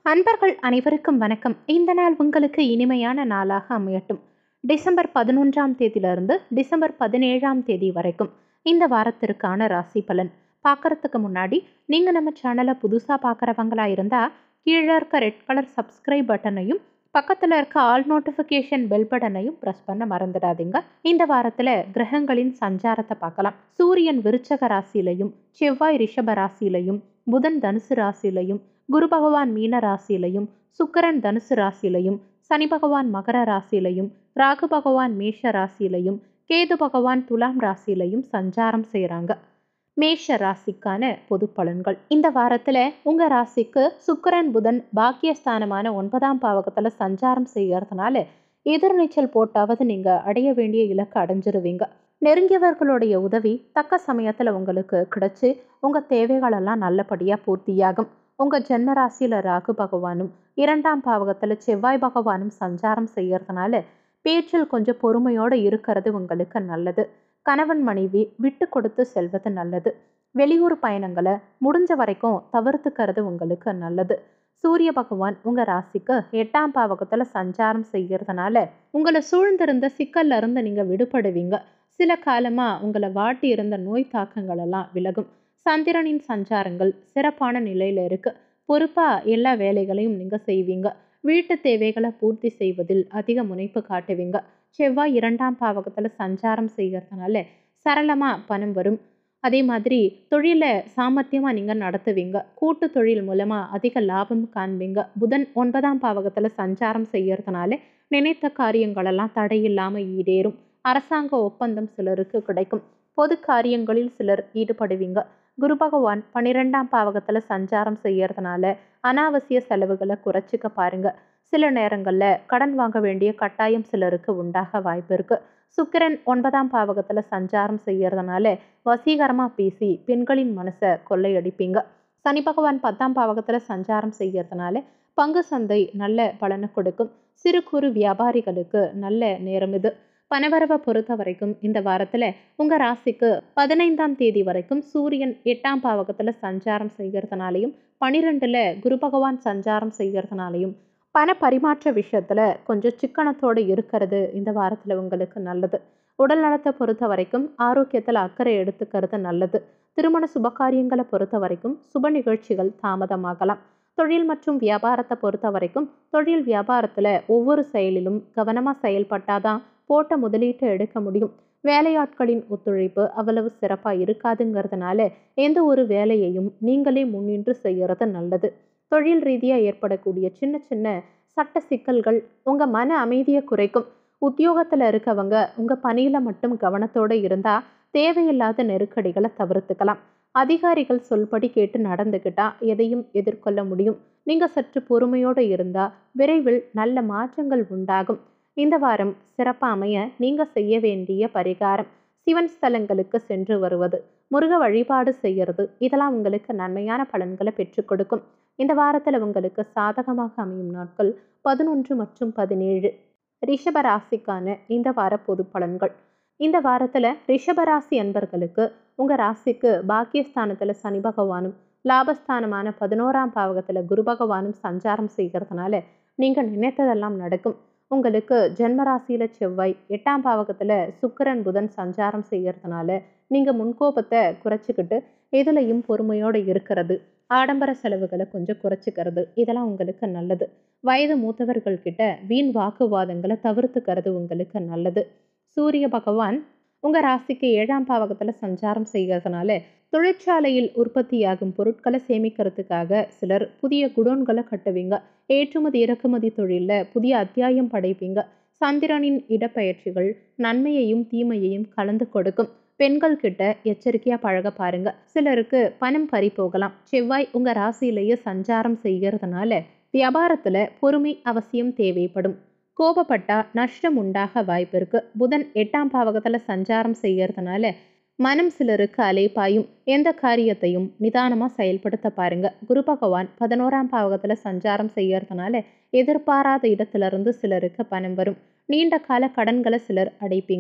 அன்பர்கள் அனைவருக்கும் வணக்கம் இந்த நாள் உங்களுக்கு இனிமையான நாளாக அமையட்டும் டிசம்பர் பதினொன்றாம் தேதியிலிருந்து டிசம்பர் பதினேழாம் தேதி வரைக்கும் இந்த வாரத்திற்கான ராசி பலன் பார்க்கறதுக்கு முன்னாடி நீங்கள் நம்ம சேனலை புதுசாக பார்க்குறவங்களா இருந்தால் கீழே இருக்க ரெட் கலர் சப்ஸ்கிரைப் பட்டனையும் பக்கத்தில் இருக்க ஆல் நோட்டிஃபிகேஷன் பெல் பட்டனையும் ப்ரெஸ் பண்ண மறந்துடாதீங்க இந்த வாரத்தில் கிரகங்களின் சஞ்சாரத்தை பார்க்கலாம் சூரியன் விருச்சக ராசியிலையும் செவ்வாய் ரிஷப ராசியிலையும் புதன் தனுசு ராசியிலையும் குரு பகவான் மீன ராசியிலையும் சுக்கிரன் தனுசு ராசியிலையும் சனி பகவான் மகர ராசியிலையும் ராகு பகவான் மேஷ ராசியிலையும் கேது பகவான் துலாம் ராசியிலையும் சஞ்சாரம் செய்கிறாங்க மேஷ ராசிக்கான பொது பலன்கள் இந்த வாரத்தில் உங்கள் ராசிக்கு சுக்கிரன் புதன் பாக்கியஸ்தானமான ஒன்பதாம் பாவகத்தில் சஞ்சாரம் செய்யறதுனால எதிர்நீச்சல் போட்டாவது நீங்கள் அடைய வேண்டிய இலக்கு அடைஞ்சிருவீங்க நெருங்கியவர்களுடைய உதவி தக்க சமயத்தில் உங்களுக்கு கிடைச்சி உங்கள் தேவைகளெல்லாம் நல்லபடியாக பூர்த்தியாகும் உங்கள் ஜென்ம ராசியில் ராகு பகவானும் இரண்டாம் பாவகத்தில் செவ்வாய் பகவானும் சஞ்சாரம் செய்யறதுனால பேச்சில் கொஞ்சம் பொறுமையோடு இருக்கிறது உங்களுக்கு நல்லது கணவன் மனைவி விட்டு கொடுத்து செல்வது நல்லது வெளியூர் பயணங்களை முடிஞ்ச வரைக்கும் தவிர்த்துக்கிறது உங்களுக்கு நல்லது சூரிய பகவான் உங்கள் ராசிக்கு எட்டாம் பாவகத்தில் சஞ்சாரம் செய்யறதுனால உங்களை சூழ்ந்திருந்த சிக்கல்ல இருந்து நீங்கள் விடுபடுவீங்க சில காலமாக உங்களை வாட்டி இருந்த நோய் தாக்கங்கள் எல்லாம் விலகும் சந்திரனின் சஞ்சாரங்கள் சிறப்பான நிலையில் இருக்கு பொறுப்பாக எல்லா வேலைகளையும் நீங்கள் செய்வீங்க வீட்டு தேவைகளை பூர்த்தி செய்வதில் அதிக முனைப்பு காட்டுவீங்க செவ்வாய் இரண்டாம் பாவகத்தில் சஞ்சாரம் செய்கிறதுனால சரளமாக பணம் வரும் அதே மாதிரி தொழிலை சாமர்த்தியமாக நீங்கள் நடத்துவீங்க கூட்டு தொழில் மூலமாக அதிக லாபம் காண்பீங்க புதன் ஒன்பதாம் பாவகத்தில் சஞ்சாரம் செய்யறதுனால நினைத்த காரியங்களெல்லாம் தடையில்லாமல் ஈடேறும் அரசாங்க ஒப்பந்தம் சிலருக்கு கிடைக்கும் பொது காரியங்களில் சிலர் ஈடுபடுவீங்க குரு பகவான் பன்னிரெண்டாம் பாவகத்தில் சஞ்சாரம் செய்யறதுனால அனாவசிய செலவுகளை குறைச்சிக்க பாருங்க சில நேரங்களில் கடன் வாங்க வேண்டிய கட்டாயம் சிலருக்கு உண்டாக வாய்ப்பு இருக்கு சுக்கிரன் ஒன்பதாம் பாவகத்தில் சஞ்சாரம் செய்யறதுனால வசீகரமாக பேசி பெண்களின் மனசை கொள்ளையடிப்பீங்க சனி பகவான் பத்தாம் பாவகத்தில் சஞ்சாரம் செய்யறதுனால பங்கு சந்தை நல்ல பலனை கொடுக்கும் சிறு குறு வியாபாரிகளுக்கு நல்ல நேரம் இது பணவரவை பொறுத்த வரைக்கும் இந்த வாரத்தில் உங்கள் ராசிக்கு பதினைந்தாம் தேதி வரைக்கும் சூரியன் எட்டாம் பாவகத்தில் சஞ்சாரம் செய்கிறதுனாலையும் பனிரெண்டில் குரு பகவான் சஞ்சாரம் செய்கிறதுனாலையும் பண பரிமாற்ற விஷயத்தில் கொஞ்சம் சிக்கனத்தோடு இருக்கிறது இந்த வாரத்தில் உங்களுக்கு நல்லது உடல் நலத்தை பொறுத்த வரைக்கும் ஆரோக்கியத்தில் அக்கறை எடுத்துக்கிறது நல்லது திருமண சுபகாரியங்களை பொறுத்த வரைக்கும் சுப நிகழ்ச்சிகள் தாமதமாகலாம் தொழில் மற்றும் வியாபாரத்தை பொறுத்த வரைக்கும் தொழில் வியாபாரத்தில் ஒவ்வொரு செயலிலும் கவனமாக செயல்பட்டாதான் போட்ட முதலீட்டை எடுக்க முடியும் வேலையாட்களின் ஒத்துழைப்பு அவ்வளவு சிறப்பாக இருக்காதுங்கிறதுனால எந்த ஒரு வேலையையும் நீங்களே முன்னின்று செய்யறது நல்லது தொழில் ரீதியாக ஏற்படக்கூடிய சின்ன சின்ன சட்ட சிக்கல்கள் உங்கள் மன அமைதியை குறைக்கும் உத்தியோகத்தில் இருக்கவங்க உங்கள் பணியில் மட்டும் கவனத்தோடு இருந்தால் தேவையில்லாத நெருக்கடிகளை தவிர்த்துக்கலாம் அதிகாரிகள் சொல்படி கேட்டு நடந்துக்கிட்டா எதையும் எதிர்கொள்ள முடியும் நீங்கள் சற்று பொறுமையோடு இருந்தால் விரைவில் நல்ல மாற்றங்கள் உண்டாகும் இந்த வாரம் சிறப்பாக அமைய நீங்கள் செய்ய வேண்டிய பரிகாரம் சிவன் ஸ்தலங்களுக்கு சென்று வருவது முருக வழிபாடு செய்கிறது இதெல்லாம் உங்களுக்கு நன்மையான பலன்களை பெற்றுக் கொடுக்கும் இந்த வாரத்தில் உங்களுக்கு சாதகமாக அமையும் நாட்கள் பதினொன்று மற்றும் பதினேழு ரிஷப ராசிக்கான இந்த வார பொது பலன்கள் இந்த வாரத்தில் ரிஷபராசி அன்பர்களுக்கு உங்கள் ராசிக்கு பாக்கியஸ்தானத்தில் சனி பகவானும் லாபஸ்தானமான பதினோராம் பாவகத்தில் குரு பகவானும் சஞ்சாரம் செய்கிறதுனால நீங்கள் நினைத்ததெல்லாம் நடக்கும் உங்களுக்கு ஜென்மராசியில் செவ்வாய் எட்டாம் பாவகத்தில் சுக்கிரன் புதன் சஞ்சாரம் செய்யறதுனால நீங்கள் முன்கோபத்தை குறைச்சிக்கிட்டு எதுலையும் பொறுமையோடு இருக்கிறது ஆடம்பர செலவுகளை கொஞ்சம் குறைச்சிக்கிறது இதெல்லாம் உங்களுக்கு நல்லது வயது மூத்தவர்கள் கிட்ட வீண் வாக்குவாதங்களை தவிர்த்துக்கிறது உங்களுக்கு நல்லது சூரிய பகவான் உங்கள் ராசிக்கு ஏழாம் பாவகத்தில் சஞ்சாரம் செய்கிறதுனால தொழிற்சாலையில் உற்பத்தியாகும் பொருட்களை சேமிக்கிறதுக்காக சிலர் புதிய குடோன்களை கட்டுவீங்க ஏற்றுமதி இறக்குமதி தொழிலில் புதிய அத்தியாயம் படைப்பீங்க சந்திரனின் இடப்பெயர்ச்சிகள் நன்மையையும் தீமையையும் கலந்து கொடுக்கும் பெண்கள் கிட்ட எச்சரிக்கையாக பழக பாருங்க சிலருக்கு பணம் பறி போகலாம் செவ்வாய் உங்கள் ராசியிலேயே சஞ்சாரம் செய்கிறதுனால வியாபாரத்தில் பொறுமை அவசியம் தேவைப்படும் கோபப்பட்டா நஷ்டம் உண்டாக வாய்ப்பு இருக்கு புதன் எட்டாம் பாவகத்தில் சஞ்சாரம் செய்யறதுனால மனம் சிலருக்கு அலைப்பாயும் எந்த காரியத்தையும் நிதானமாக செயல்படுத்த பாருங்க குரு பகவான் பதினோராம் பாவகத்தில் சஞ்சாரம் செய்யறதுனால எதிர்பாராத இடத்துல இருந்து சிலருக்கு பணம் வரும் நீண்ட கால கடன்களை சிலர் அடைப்பீங்க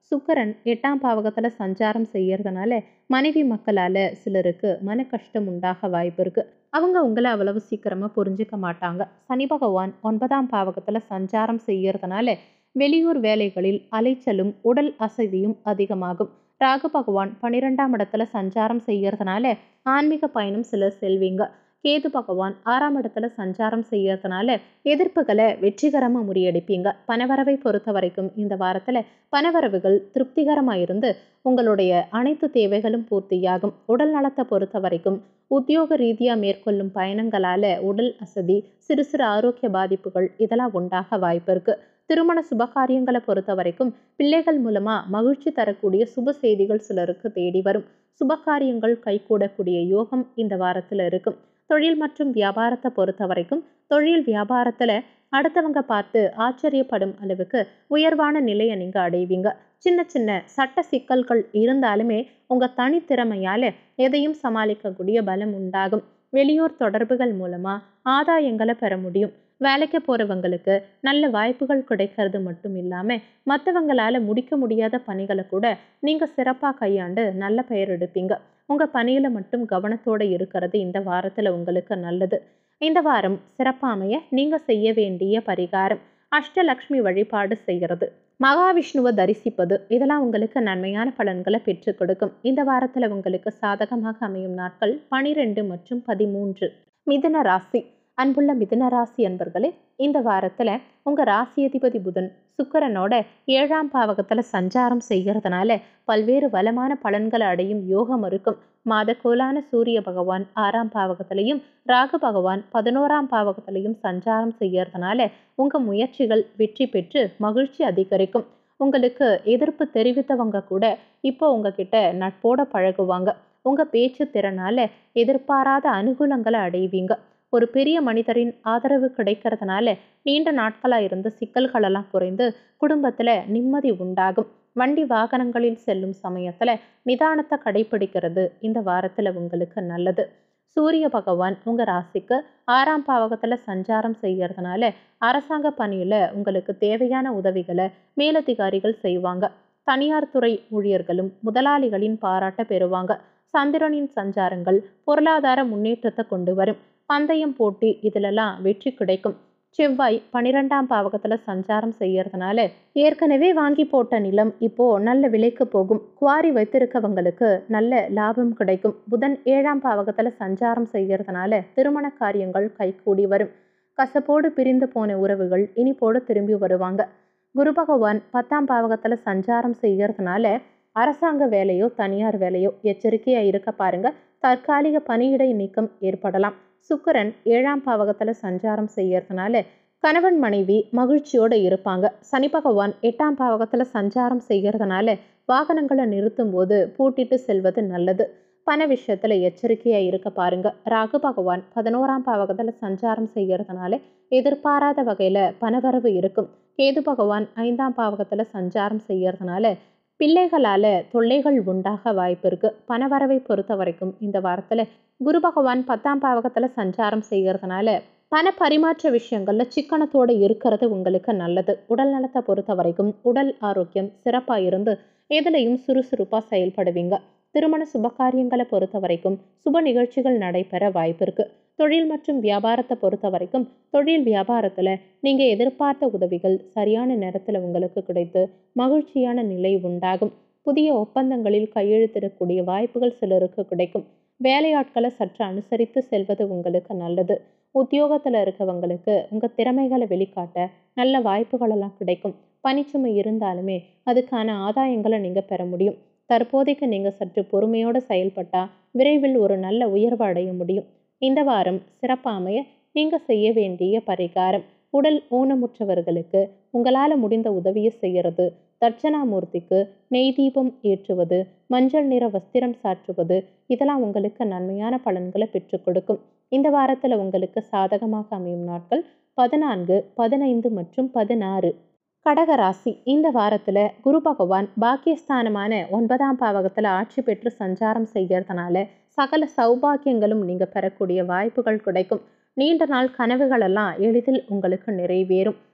சுக்கரன் எட்டாம் பாவகத்தில் சஞ்சாரம் செய்யறதுனால மனைவி மக்களால் சிலருக்கு மன கஷ்டம் உண்டாக வாய்ப்பு இருக்கு அவங்க உங்களை அவ்வளவு சீக்கிரமாக புரிஞ்சுக்க மாட்டாங்க சனி பகவான் ஒன்பதாம் பாவகத்தில் சஞ்சாரம் செய்யறதுனால வெளியூர் வேலைகளில் அலைச்சலும் உடல் அசதியும் அதிகமாகும் ராகு பகவான் பன்னிரெண்டாம் இடத்துல சஞ்சாரம் செய்யறதுனால ஆன்மீக பயணம் சிலர் செல்வீங்க கேது பகவான் ஆறாம் இடத்துல சஞ்சாரம் செய்யறதுனால எதிர்ப்புகளை வெற்றிகரமாக முறியடிப்பீங்க பணவரவை பொறுத்த வரைக்கும் இந்த வாரத்தில் பணவரவுகள் திருப்திகரமாக இருந்து உங்களுடைய அனைத்து தேவைகளும் பூர்த்தியாகும் உடல் நலத்தை பொறுத்த வரைக்கும் உத்தியோக ரீதியாக மேற்கொள்ளும் பயணங்களால் உடல் அசதி சிறு சிறு ஆரோக்கிய பாதிப்புகள் இதெல்லாம் உண்டாக வாய்ப்பு இருக்கு திருமண சுபகாரியங்களை பொறுத்த வரைக்கும் பிள்ளைகள் மூலமாக மகிழ்ச்சி தரக்கூடிய சுப செய்திகள் சிலருக்கு தேடி வரும் சுபகாரியங்கள் கைகூடக்கூடிய யோகம் இந்த வாரத்தில் இருக்கும் தொழில் மற்றும் வியாபாரத்தை பொறுத்த வரைக்கும் தொழில் வியாபாரத்தில் அடுத்தவங்க பார்த்து ஆச்சரியப்படும் அளவுக்கு உயர்வான நிலையை நீங்கள் அடைவீங்க சின்ன சின்ன சட்ட சிக்கல்கள் இருந்தாலுமே உங்கள் தனித்திறமையால் எதையும் சமாளிக்கக்கூடிய பலம் உண்டாகும் வெளியூர் தொடர்புகள் மூலமாக ஆதாயங்களை பெற முடியும் வேலைக்கு போகிறவங்களுக்கு நல்ல வாய்ப்புகள் கிடைக்கிறது மட்டும் இல்லாமல் மற்றவங்களால் முடிக்க முடியாத பணிகளை கூட நீங்கள் சிறப்பாக கையாண்டு நல்ல பெயர் எடுப்பீங்க உங்கள் பணியில் மட்டும் கவனத்தோடு இருக்கிறது இந்த வாரத்தில் உங்களுக்கு நல்லது இந்த வாரம் சிறப்பாமைய நீங்கள் செய்ய வேண்டிய பரிகாரம் அஷ்டலக்ஷ்மி வழிபாடு செய்கிறது மகாவிஷ்ணுவை தரிசிப்பது இதெல்லாம் உங்களுக்கு நன்மையான பலன்களை பெற்றுக் கொடுக்கும் இந்த வாரத்தில் உங்களுக்கு சாதகமாக அமையும் நாட்கள் பனிரெண்டு மற்றும் பதிமூன்று மிதுன ராசி அன்புள்ள மிதுன ராசி அன்பர்களே இந்த வாரத்தில் உங்கள் ராசி அதிபதி புதன் சுக்கரனோட ஏழாம் பாவகத்தில் சஞ்சாரம் செய்கிறதுனால பல்வேறு வளமான பலன்களை அடையும் யோகம் இருக்கும் மாதக்கோலான சூரிய பகவான் ஆறாம் பாவகத்திலையும் ராகு பகவான் பதினோராம் பாவகத்திலையும் சஞ்சாரம் செய்யறதுனால உங்கள் முயற்சிகள் வெற்றி பெற்று மகிழ்ச்சி அதிகரிக்கும் உங்களுக்கு எதிர்ப்பு தெரிவித்தவங்க கூட இப்போ உங்ககிட்ட நட்போட பழகுவாங்க உங்கள் பேச்சு திறனால எதிர்பாராத அனுகூலங்களை அடைவீங்க ஒரு பெரிய மனிதரின் ஆதரவு கிடைக்கிறதுனால நீண்ட நாட்களாக இருந்த சிக்கல்களெல்லாம் குறைந்து குடும்பத்தில் நிம்மதி உண்டாகும் வண்டி வாகனங்களில் செல்லும் சமயத்தில் நிதானத்தை கடைபிடிக்கிறது இந்த வாரத்தில் உங்களுக்கு நல்லது சூரிய பகவான் உங்கள் ராசிக்கு ஆறாம் பாவகத்தில் சஞ்சாரம் செய்யறதுனால அரசாங்க பணியில் உங்களுக்கு தேவையான உதவிகளை மேலதிகாரிகள் செய்வாங்க தனியார் துறை ஊழியர்களும் முதலாளிகளின் பாராட்ட பெறுவாங்க சந்திரனின் சஞ்சாரங்கள் பொருளாதார முன்னேற்றத்தை கொண்டு வரும் பந்தயம் போட்டி இதிலெல்லாம் வெற்றி கிடைக்கும் செவ்வாய் பனிரெண்டாம் பாவகத்தில் சஞ்சாரம் செய்யறதுனால ஏற்கனவே வாங்கி போட்ட நிலம் இப்போ நல்ல விலைக்கு போகும் குவாரி வைத்திருக்கவங்களுக்கு நல்ல லாபம் கிடைக்கும் புதன் ஏழாம் பாவகத்தில் சஞ்சாரம் செய்யறதுனால திருமண காரியங்கள் கைகூடி வரும் கசப்போடு பிரிந்து போன உறவுகள் இனிப்போடு திரும்பி வருவாங்க குரு பகவான் பத்தாம் பாவகத்தில் சஞ்சாரம் செய்யறதுனால அரசாங்க வேலையோ தனியார் வேலையோ எச்சரிக்கையாக இருக்க பாருங்க தற்காலிக பணியிடை நீக்கம் ஏற்படலாம் சுக்கரன் ஏழாம் பாவகத்தில் சஞ்சாரம் செய்யறதுனால கணவன் மனைவி மகிழ்ச்சியோடு இருப்பாங்க சனி பகவான் எட்டாம் பாவகத்தில் சஞ்சாரம் செய்கிறதுனால வாகனங்களை நிறுத்தும் போது பூட்டிட்டு செல்வது நல்லது பண விஷயத்தில் எச்சரிக்கையாக இருக்க பாருங்க ராகு பகவான் பதினோராம் பாவகத்தில் சஞ்சாரம் செய்கிறதுனால எதிர்பாராத வகையில் பணவரவு இருக்கும் கேது பகவான் ஐந்தாம் பாவகத்தில் சஞ்சாரம் செய்யறதுனால பிள்ளைகளால் தொல்லைகள் உண்டாக வாய்ப்பு இருக்குது பணவரவை பொறுத்த வரைக்கும் இந்த வாரத்தில் குரு பகவான் பத்தாம் பாவகத்தில் சஞ்சாரம் செய்கிறதுனால பண பரிமாற்ற விஷயங்களில் சிக்கனத்தோடு இருக்கிறது உங்களுக்கு நல்லது உடல் நலத்தை பொறுத்த வரைக்கும் உடல் ஆரோக்கியம் சிறப்பாக இருந்து எதுலையும் சுறுசுறுப்பாக செயல்படுவீங்க திருமண சுபகாரியங்களை பொறுத்த வரைக்கும் சுப நிகழ்ச்சிகள் நடைபெற வாய்ப்பு இருக்கு தொழில் மற்றும் வியாபாரத்தை பொறுத்த வரைக்கும் தொழில் வியாபாரத்தில் நீங்கள் எதிர்பார்த்த உதவிகள் சரியான நேரத்தில் உங்களுக்கு கிடைத்து மகிழ்ச்சியான நிலை உண்டாகும் புதிய ஒப்பந்தங்களில் கையெழுத்திடக்கூடிய வாய்ப்புகள் சிலருக்கு கிடைக்கும் வேலையாட்களை சற்று அனுசரித்து செல்வது உங்களுக்கு நல்லது உத்தியோகத்தில் இருக்கவங்களுக்கு உங்கள் திறமைகளை வெளிக்காட்ட நல்ல வாய்ப்புகளெல்லாம் கிடைக்கும் பணிச்சுமை இருந்தாலுமே அதுக்கான ஆதாயங்களை நீங்கள் பெற முடியும் தற்போதைக்கு நீங்கள் சற்று பொறுமையோடு செயல்பட்டால் விரைவில் ஒரு நல்ல உயர்வு அடைய முடியும் இந்த வாரம் சிறப்பாமைய நீங்கள் செய்ய வேண்டிய பரிகாரம் உடல் ஊனமுற்றவர்களுக்கு உங்களால் முடிந்த உதவியை செய்கிறது தட்சணாமூர்த்திக்கு நெய் தீபம் ஏற்றுவது மஞ்சள் நிற வஸ்திரம் சாற்றுவது இதெல்லாம் உங்களுக்கு நன்மையான பலன்களை பெற்றுக் கொடுக்கும் இந்த வாரத்தில் உங்களுக்கு சாதகமாக அமையும் நாட்கள் பதினான்கு பதினைந்து மற்றும் பதினாறு கடகராசி இந்த வாரத்தில் குரு பகவான் பாக்கியஸ்தானமான ஒன்பதாம் பாவகத்தில் ஆட்சி பெற்று சஞ்சாரம் செய்யறதுனால சகல சௌபாக்கியங்களும் நீங்கள் பெறக்கூடிய வாய்ப்புகள் கிடைக்கும் நீண்ட நாள் கனவுகளெல்லாம் எளிதில் உங்களுக்கு நிறைவேறும்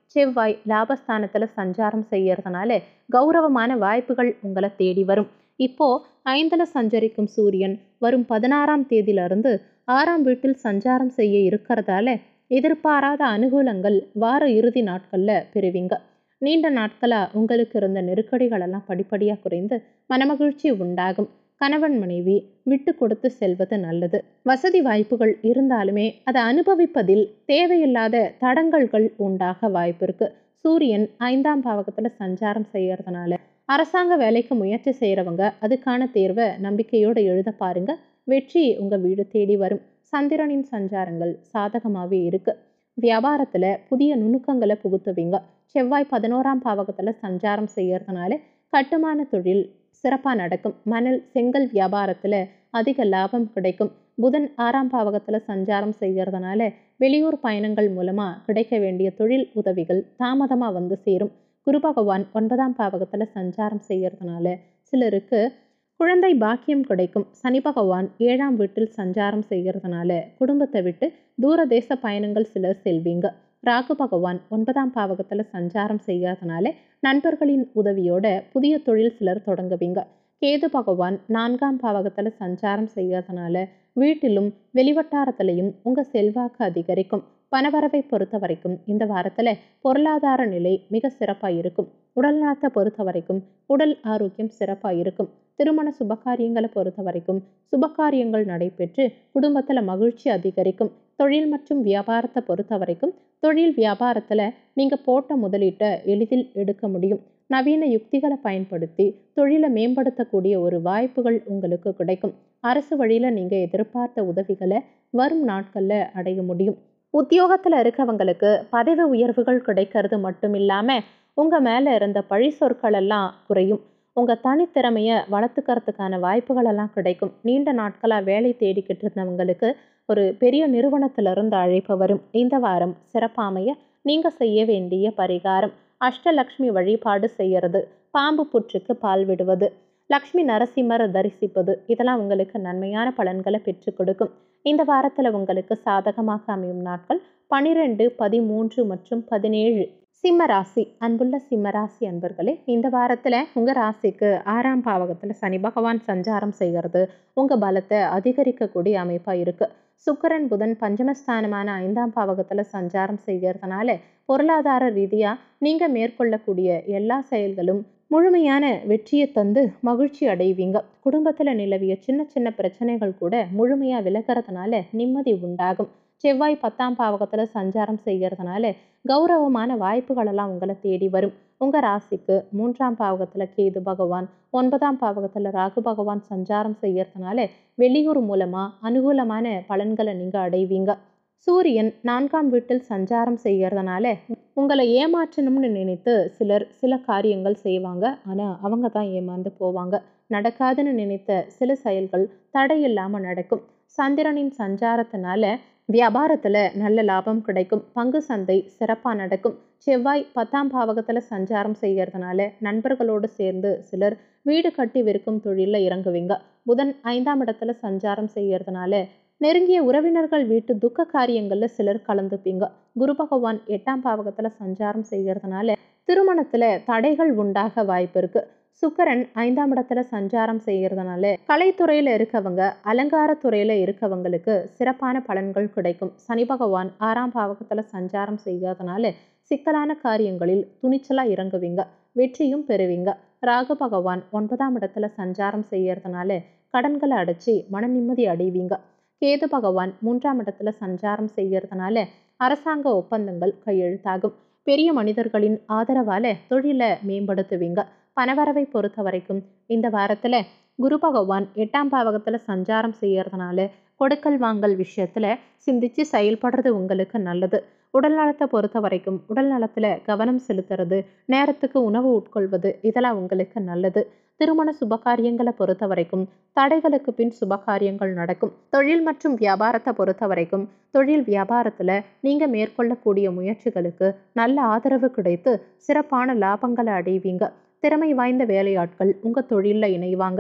செவ்வாய் லாபஸ்தானத்துல சஞ்சாரம் செய்யறதுனால கௌரவமான வாய்ப்புகள் உங்களை தேடி வரும் இப்போ ஐந்துல சஞ்சரிக்கும் சூரியன் வரும் பதினாறாம் தேதியிலிருந்து ஆறாம் வீட்டில் சஞ்சாரம் செய்ய இருக்கிறதால எதிர்பாராத அனுகூலங்கள் வார இறுதி நாட்கள்ல பெறுவீங்க நீண்ட நாட்களா உங்களுக்கு இருந்த நெருக்கடிகள் எல்லாம் படிப்படியாக குறைந்து மனமகிழ்ச்சி உண்டாகும் கணவன் மனைவி விட்டு கொடுத்து செல்வது நல்லது வசதி வாய்ப்புகள் இருந்தாலுமே அதை அனுபவிப்பதில் தேவையில்லாத தடங்கல்கள் உண்டாக வாய்ப்பு இருக்கு சூரியன் ஐந்தாம் பாவகத்துல சஞ்சாரம் செய்யறதுனால அரசாங்க வேலைக்கு முயற்சி செய்கிறவங்க அதுக்கான தேர்வை நம்பிக்கையோடு எழுத பாருங்க வெற்றி உங்க வீடு தேடி வரும் சந்திரனின் சஞ்சாரங்கள் சாதகமாகவே இருக்கு வியாபாரத்துல புதிய நுணுக்கங்களை புகுத்துவீங்க செவ்வாய் பதினோராம் பாவகத்துல சஞ்சாரம் செய்யறதுனால கட்டுமான தொழில் சிறப்பாக நடக்கும் மணல் செங்கல் வியாபாரத்துல அதிக லாபம் கிடைக்கும் புதன் ஆறாம் பாவகத்துல சஞ்சாரம் செய்யறதுனால வெளியூர் பயணங்கள் மூலமா கிடைக்க வேண்டிய தொழில் உதவிகள் தாமதமா வந்து சேரும் குரு பகவான் ஒன்பதாம் பாவகத்துல சஞ்சாரம் செய்யறதுனால சிலருக்கு குழந்தை பாக்கியம் கிடைக்கும் சனி பகவான் ஏழாம் வீட்டில் சஞ்சாரம் செய்கிறதுனால குடும்பத்தை விட்டு தூரதேச பயணங்கள் சிலர் செல்வீங்க ராகு பகவான் ஒன்பதாம் பாவகத்துல சஞ்சாரம் செய்யறதுனால நண்பர்களின் உதவியோட புதிய தொழில் சிலர் தொடங்குவீங்க கேது பகவான் நான்காம் பாவகத்துல சஞ்சாரம் செய்யறதுனால வீட்டிலும் வெளிவட்டாரத்திலையும் உங்க செல்வாக்கு அதிகரிக்கும் பணவரவை பொறுத்த வரைக்கும் இந்த வாரத்துல பொருளாதார நிலை மிக சிறப்பா இருக்கும் உடல் நலத்தை பொறுத்த வரைக்கும் உடல் ஆரோக்கியம் சிறப்பா இருக்கும் திருமண சுபகாரியங்களை பொறுத்த வரைக்கும் சுபகாரியங்கள் நடைபெற்று குடும்பத்துல மகிழ்ச்சி அதிகரிக்கும் தொழில் மற்றும் வியாபாரத்தை பொறுத்த வரைக்கும் தொழில் வியாபாரத்துல நீங்க போட்ட முதலீட்டை எளிதில் எடுக்க முடியும் நவீன யுக்திகளை பயன்படுத்தி தொழிலை மேம்படுத்தக்கூடிய ஒரு வாய்ப்புகள் உங்களுக்கு கிடைக்கும் அரசு வழியில நீங்க எதிர்பார்த்த உதவிகளை வரும் நாட்கள்ல அடைய முடியும் உத்தியோகத்துல இருக்கவங்களுக்கு பதவி உயர்வுகள் கிடைக்கிறது மட்டும் இல்லாம உங்க மேல இருந்த பழி சொற்கள் எல்லாம் குறையும் உங்க தனித்திறமைய வளர்த்துக்கிறதுக்கான வாய்ப்புகள் எல்லாம் கிடைக்கும் நீண்ட நாட்களா வேலை தேடிக்கிட்டு இருந்தவங்களுக்கு ஒரு பெரிய நிறுவனத்துல இருந்து அழைப்பு வரும் இந்த வாரம் சிறப்பாமைய நீங்க செய்ய வேண்டிய பரிகாரம் அஷ்டலக்ஷ்மி வழிபாடு செய்யறது பாம்பு புற்றுக்கு பால் விடுவது லக்ஷ்மி நரசிம்மரை தரிசிப்பது இதெல்லாம் உங்களுக்கு நன்மையான பலன்களை பெற்றுக் கொடுக்கும் இந்த வாரத்துல உங்களுக்கு சாதகமாக அமையும் நாட்கள் பனிரெண்டு பதிமூன்று மற்றும் பதினேழு சிம்ம ராசி அன்புள்ள சிம்ம ராசி அன்பர்களே இந்த வாரத்துல உங்க ராசிக்கு ஆறாம் பாவகத்துல சனி பகவான் சஞ்சாரம் செய்கிறது உங்க பலத்தை அதிகரிக்கக்கூடிய அமைப்பா இருக்கு சுக்கிரன் புதன் பஞ்சமஸ்தானமான ஐந்தாம் பாவகத்துல சஞ்சாரம் செய்கிறதுனால பொருளாதார ரீதியா நீங்க மேற்கொள்ளக்கூடிய எல்லா செயல்களும் முழுமையான வெற்றியை தந்து மகிழ்ச்சி அடைவீங்க குடும்பத்துல நிலவிய சின்ன சின்ன பிரச்சனைகள் கூட முழுமையா விலகிறதுனால நிம்மதி உண்டாகும் செவ்வாய் பத்தாம் பாவகத்துல சஞ்சாரம் செய்கிறதுனால கௌரவமான வாய்ப்புகளெல்லாம் உங்களை தேடி வரும் உங்க ராசிக்கு மூன்றாம் பாவகத்துல கேது பகவான் ஒன்பதாம் பாவகத்துல ராகு பகவான் சஞ்சாரம் செய்யறதுனால வெளியூர் மூலமா அனுகூலமான பலன்களை நீங்க அடைவீங்க சூரியன் நான்காம் வீட்டில் சஞ்சாரம் செய்யறதுனால உங்களை ஏமாற்றணும்னு நினைத்து சிலர் சில காரியங்கள் செய்வாங்க ஆனா அவங்க தான் ஏமாந்து போவாங்க நடக்காதுன்னு நினைத்த சில செயல்கள் தடையில்லாம நடக்கும் சந்திரனின் சஞ்சாரத்தினால வியாபாரத்துல நல்ல லாபம் கிடைக்கும் பங்கு சந்தை சிறப்பா நடக்கும் செவ்வாய் பத்தாம் பாவகத்துல சஞ்சாரம் செய்யறதுனால நண்பர்களோடு சேர்ந்து சிலர் வீடு கட்டி விற்கும் தொழில இறங்குவீங்க புதன் ஐந்தாம் இடத்துல சஞ்சாரம் செய்யறதுனால நெருங்கிய உறவினர்கள் வீட்டு துக்க காரியங்கள்ல சிலர் கலந்துப்பீங்க குரு பகவான் எட்டாம் பாவகத்துல சஞ்சாரம் செய்யறதுனால திருமணத்துல தடைகள் உண்டாக வாய்ப்பு இருக்கு சுக்கரன் ஐந்தாம் இடத்துல சஞ்சாரம் செய்யறதுனால கலைத்துறையில இருக்கவங்க அலங்கார துறையில இருக்கவங்களுக்கு சிறப்பான பலன்கள் கிடைக்கும் சனி பகவான் ஆறாம் பாவகத்துல சஞ்சாரம் செய்யறதுனால சிக்கலான காரியங்களில் துணிச்சலா இறங்குவீங்க வெற்றியும் பெறுவீங்க ராகு பகவான் ஒன்பதாம் இடத்துல சஞ்சாரம் செய்யறதுனால கடன்களை அடைச்சி மன நிம்மதி அடைவீங்க கேது பகவான் மூன்றாம் இடத்துல சஞ்சாரம் செய்யறதுனால அரசாங்க ஒப்பந்தங்கள் கையெழுத்தாகும் பெரிய மனிதர்களின் ஆதரவால தொழிலை மேம்படுத்துவீங்க பணவரவை பொறுத்த வரைக்கும் இந்த வாரத்துல குரு பகவான் எட்டாம் பாவகத்துல சஞ்சாரம் செய்யறதுனால கொடுக்கல் வாங்கல் விஷயத்துல சிந்திச்சு செயல்படுறது உங்களுக்கு நல்லது உடல் நலத்தை பொறுத்த வரைக்கும் உடல் நலத்துல கவனம் செலுத்துறது நேரத்துக்கு உணவு உட்கொள்வது இதெல்லாம் உங்களுக்கு நல்லது திருமண சுபகாரியங்களை பொறுத்த வரைக்கும் தடைகளுக்கு பின் சுபகாரியங்கள் நடக்கும் தொழில் மற்றும் வியாபாரத்தை பொறுத்த வரைக்கும் தொழில் வியாபாரத்துல நீங்க மேற்கொள்ளக்கூடிய முயற்சிகளுக்கு நல்ல ஆதரவு கிடைத்து சிறப்பான லாபங்களை அடைவீங்க திறமை வாய்ந்த வேலையாட்கள் உங்க தொழில்ல இணைவாங்க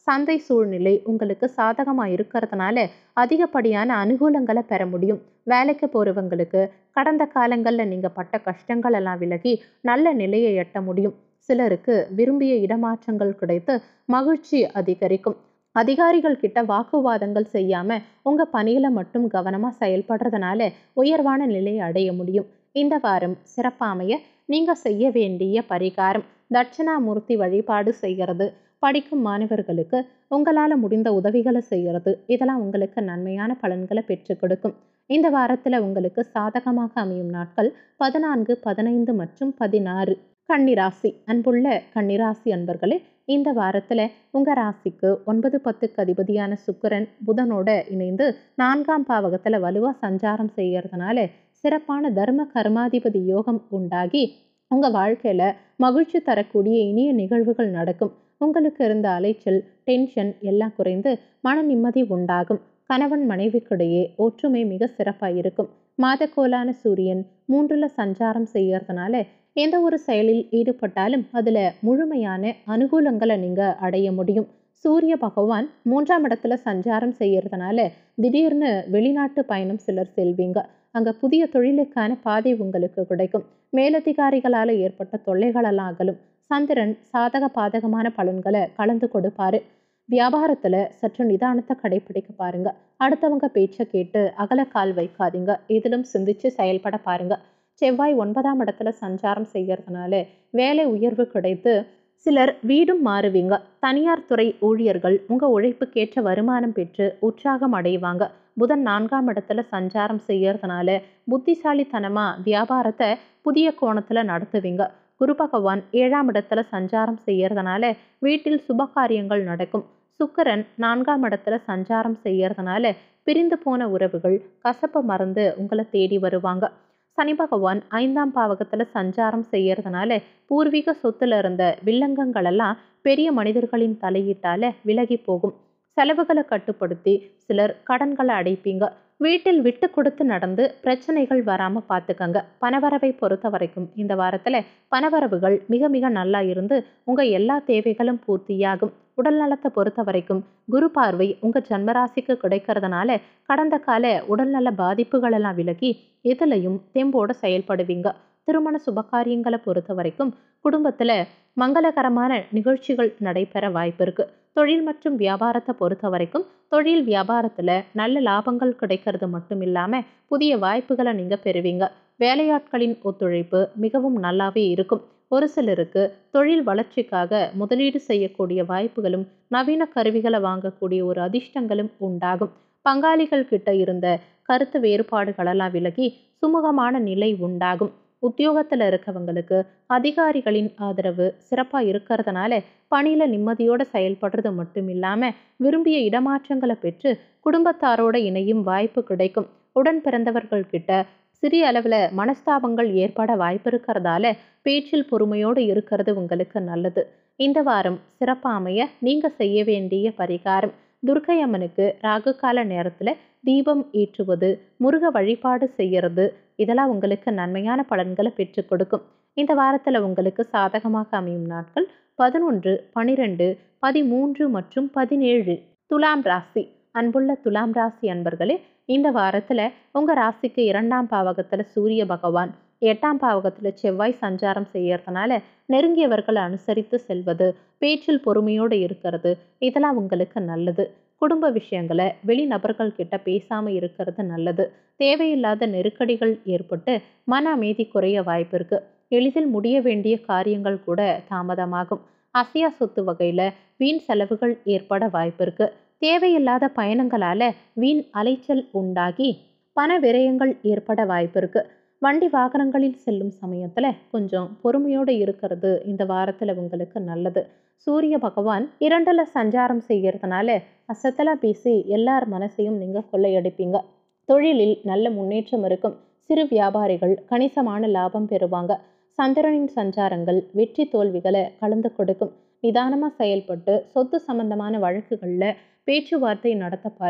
சந்தை சூழ்நிலை உங்களுக்கு சாதகமாக இருக்கிறதுனால அதிகப்படியான அனுகூலங்களை பெற முடியும் வேலைக்கு போகிறவங்களுக்கு கடந்த காலங்களில் நீங்கள் பட்ட கஷ்டங்கள் எல்லாம் விலகி நல்ல நிலையை எட்ட முடியும் சிலருக்கு விரும்பிய இடமாற்றங்கள் கிடைத்து மகிழ்ச்சி அதிகரிக்கும் அதிகாரிகள் கிட்ட வாக்குவாதங்கள் செய்யாம உங்க பணியில மட்டும் கவனமா செயல்படுறதுனால உயர்வான நிலையை அடைய முடியும் இந்த வாரம் சிறப்பாமைய நீங்க செய்ய வேண்டிய பரிகாரம் தட்சிணாமூர்த்தி வழிபாடு செய்கிறது படிக்கும் மாணவர்களுக்கு உங்களால் முடிந்த உதவிகளை செய்கிறது இதெல்லாம் உங்களுக்கு நன்மையான பலன்களை பெற்றுக் கொடுக்கும் இந்த வாரத்தில் உங்களுக்கு சாதகமாக அமையும் நாட்கள் பதினான்கு பதினைந்து மற்றும் பதினாறு கன்னிராசி அன்புள்ள கன்னிராசி அன்பர்களே இந்த வாரத்தில் உங்கள் ராசிக்கு ஒன்பது பத்துக்கு அதிபதியான சுக்கிரன் புதனோட இணைந்து நான்காம் பாவகத்தில் வலுவாக சஞ்சாரம் செய்கிறதுனால சிறப்பான தர்ம கர்மாதிபதி யோகம் உண்டாகி உங்கள் வாழ்க்கையில் மகிழ்ச்சி தரக்கூடிய இனிய நிகழ்வுகள் நடக்கும் உங்களுக்கு இருந்த அலைச்சல் டென்ஷன் எல்லாம் குறைந்து மன நிம்மதி உண்டாகும் கணவன் மனைவிக்கிடையே ஒற்றுமை மிக சிறப்பாக இருக்கும் மாதக்கோலான சூரியன் மூன்றுல சஞ்சாரம் செய்யறதுனால எந்த ஒரு செயலில் ஈடுபட்டாலும் அதில் முழுமையான அனுகூலங்களை நீங்கள் அடைய முடியும் சூரிய பகவான் மூன்றாம் இடத்துல சஞ்சாரம் செய்யறதுனால திடீர்னு வெளிநாட்டு பயணம் சிலர் செல்வீங்க அங்கே புதிய தொழிலுக்கான பாதை உங்களுக்கு கிடைக்கும் மேலதிகாரிகளால் ஏற்பட்ட தொல்லைகளெல்லாம் அகலும் சந்திரன் சாதக பாதகமான பலன்களை கலந்து கொடுப்பாரு வியாபாரத்தில் சற்று நிதானத்தை கடைபிடிக்க பாருங்க அடுத்தவங்க பேச்சை கேட்டு அகலக்கால் வைக்காதீங்க இதிலும் சிந்திச்சு செயல்பட பாருங்க செவ்வாய் ஒன்பதாம் இடத்துல சஞ்சாரம் செய்யறதுனால வேலை உயர்வு கிடைத்து சிலர் வீடும் மாறுவீங்க தனியார் துறை ஊழியர்கள் உங்கள் உழைப்புக்கேற்ற வருமானம் பெற்று உற்சாகம் அடைவாங்க புதன் நான்காம் இடத்துல சஞ்சாரம் செய்யறதுனால புத்திசாலித்தனமாக வியாபாரத்தை புதிய கோணத்தில் நடத்துவீங்க குரு பகவான் ஏழாம் இடத்துல சஞ்சாரம் செய்யறதுனால வீட்டில் சுபகாரியங்கள் நடக்கும் சுக்கரன் நான்காம் இடத்துல சஞ்சாரம் செய்யறதுனால பிரிந்து போன உறவுகள் கசப்பை மறந்து உங்களை தேடி வருவாங்க சனி பகவான் ஐந்தாம் பாவகத்துல சஞ்சாரம் செய்யறதுனால பூர்வீக சொத்துல இருந்த வில்லங்கங்கள் எல்லாம் பெரிய மனிதர்களின் தலையீட்டால விலகி போகும் செலவுகளை கட்டுப்படுத்தி சிலர் கடன்களை அடைப்பீங்க வீட்டில் விட்டு கொடுத்து நடந்து பிரச்சனைகள் வராம பார்த்துக்கங்க பணவரவை பொறுத்த வரைக்கும் இந்த வாரத்துல பணவரவுகள் மிக மிக நல்லா இருந்து உங்க எல்லா தேவைகளும் பூர்த்தியாகும் உடல் நலத்தை பொறுத்த வரைக்கும் குரு பார்வை உங்க ஜன்மராசிக்கு கிடைக்கிறதுனால கடந்த கால உடல்நல பாதிப்புகள் எல்லாம் விலகி எதுலையும் தெம்போட செயல்படுவீங்க திருமண சுபகாரியங்களை பொறுத்த வரைக்கும் குடும்பத்துல மங்களகரமான நிகழ்ச்சிகள் நடைபெற வாய்ப்பு இருக்கு தொழில் மற்றும் வியாபாரத்தை பொறுத்த வரைக்கும் தொழில் வியாபாரத்துல நல்ல லாபங்கள் கிடைக்கிறது மட்டும் இல்லாம புதிய வாய்ப்புகளை நீங்க பெறுவீங்க வேலையாட்களின் ஒத்துழைப்பு மிகவும் நல்லாவே இருக்கும் ஒரு சிலருக்கு தொழில் வளர்ச்சிக்காக முதலீடு செய்யக்கூடிய வாய்ப்புகளும் நவீன கருவிகளை வாங்கக்கூடிய ஒரு அதிர்ஷ்டங்களும் உண்டாகும் பங்காளிகள் கிட்ட இருந்த கருத்து வேறுபாடுகளெல்லாம் விலகி சுமூகமான நிலை உண்டாகும் உத்தியோகத்தில் இருக்கவங்களுக்கு அதிகாரிகளின் ஆதரவு சிறப்பாக இருக்கிறதுனால பணியில் நிம்மதியோடு செயல்படுறது மட்டும் இல்லாமல் விரும்பிய இடமாற்றங்களை பெற்று குடும்பத்தாரோட இணையும் வாய்ப்பு கிடைக்கும் உடன் பிறந்தவர்கள் கிட்ட சிறிய அளவில் மனஸ்தாபங்கள் ஏற்பட வாய்ப்பு இருக்கிறதால பேச்சில் பொறுமையோடு இருக்கிறது உங்களுக்கு நல்லது இந்த வாரம் சிறப்பாக அமைய நீங்கள் செய்ய வேண்டிய பரிகாரம் துர்க்கை அம்மனுக்கு ராகு கால நேரத்தில் தீபம் ஏற்றுவது முருக வழிபாடு செய்யறது இதெல்லாம் உங்களுக்கு நன்மையான பலன்களை பெற்றுக் கொடுக்கும் இந்த வாரத்தில் உங்களுக்கு சாதகமாக அமையும் நாட்கள் பதினொன்று பனிரெண்டு பதிமூன்று மற்றும் பதினேழு துலாம் ராசி அன்புள்ள துலாம் ராசி அன்பர்களே இந்த வாரத்தில் உங்கள் ராசிக்கு இரண்டாம் பாவகத்தில் சூரிய பகவான் எட்டாம் பாவகத்தில் செவ்வாய் சஞ்சாரம் செய்யறதுனால நெருங்கியவர்களை அனுசரித்து செல்வது பேச்சில் பொறுமையோடு இருக்கிறது இதெல்லாம் உங்களுக்கு நல்லது குடும்ப விஷயங்களை வெளிநபர்கள் கிட்ட பேசாமல் இருக்கிறது நல்லது தேவையில்லாத நெருக்கடிகள் ஏற்பட்டு மன அமைதி குறைய வாய்ப்பு இருக்கு எளிதில் முடிய வேண்டிய காரியங்கள் கூட தாமதமாகும் அசையா சொத்து வகையில் வீண் செலவுகள் ஏற்பட வாய்ப்பு இருக்கு தேவையில்லாத பயணங்களால வீண் அலைச்சல் உண்டாகி பண விரயங்கள் ஏற்பட வாய்ப்பு இருக்கு வண்டி வாகனங்களில் செல்லும் சமயத்தில் கொஞ்சம் பொறுமையோடு இருக்கிறது இந்த வாரத்தில் உங்களுக்கு நல்லது சூரிய பகவான் இரண்டில் சஞ்சாரம் செய்கிறதுனால அசத்தலாக பேசி எல்லார் மனசையும் நீங்கள் கொள்ளையடிப்பீங்க தொழிலில் நல்ல முன்னேற்றம் இருக்கும் சிறு வியாபாரிகள் கணிசமான லாபம் பெறுவாங்க சந்திரனின் சஞ்சாரங்கள் வெற்றி தோல்விகளை கலந்து கொடுக்கும் நிதானமாக செயல்பட்டு சொத்து சம்பந்தமான வழக்குகளில் பேச்சுவார்த்தை நடத்த பாருங்க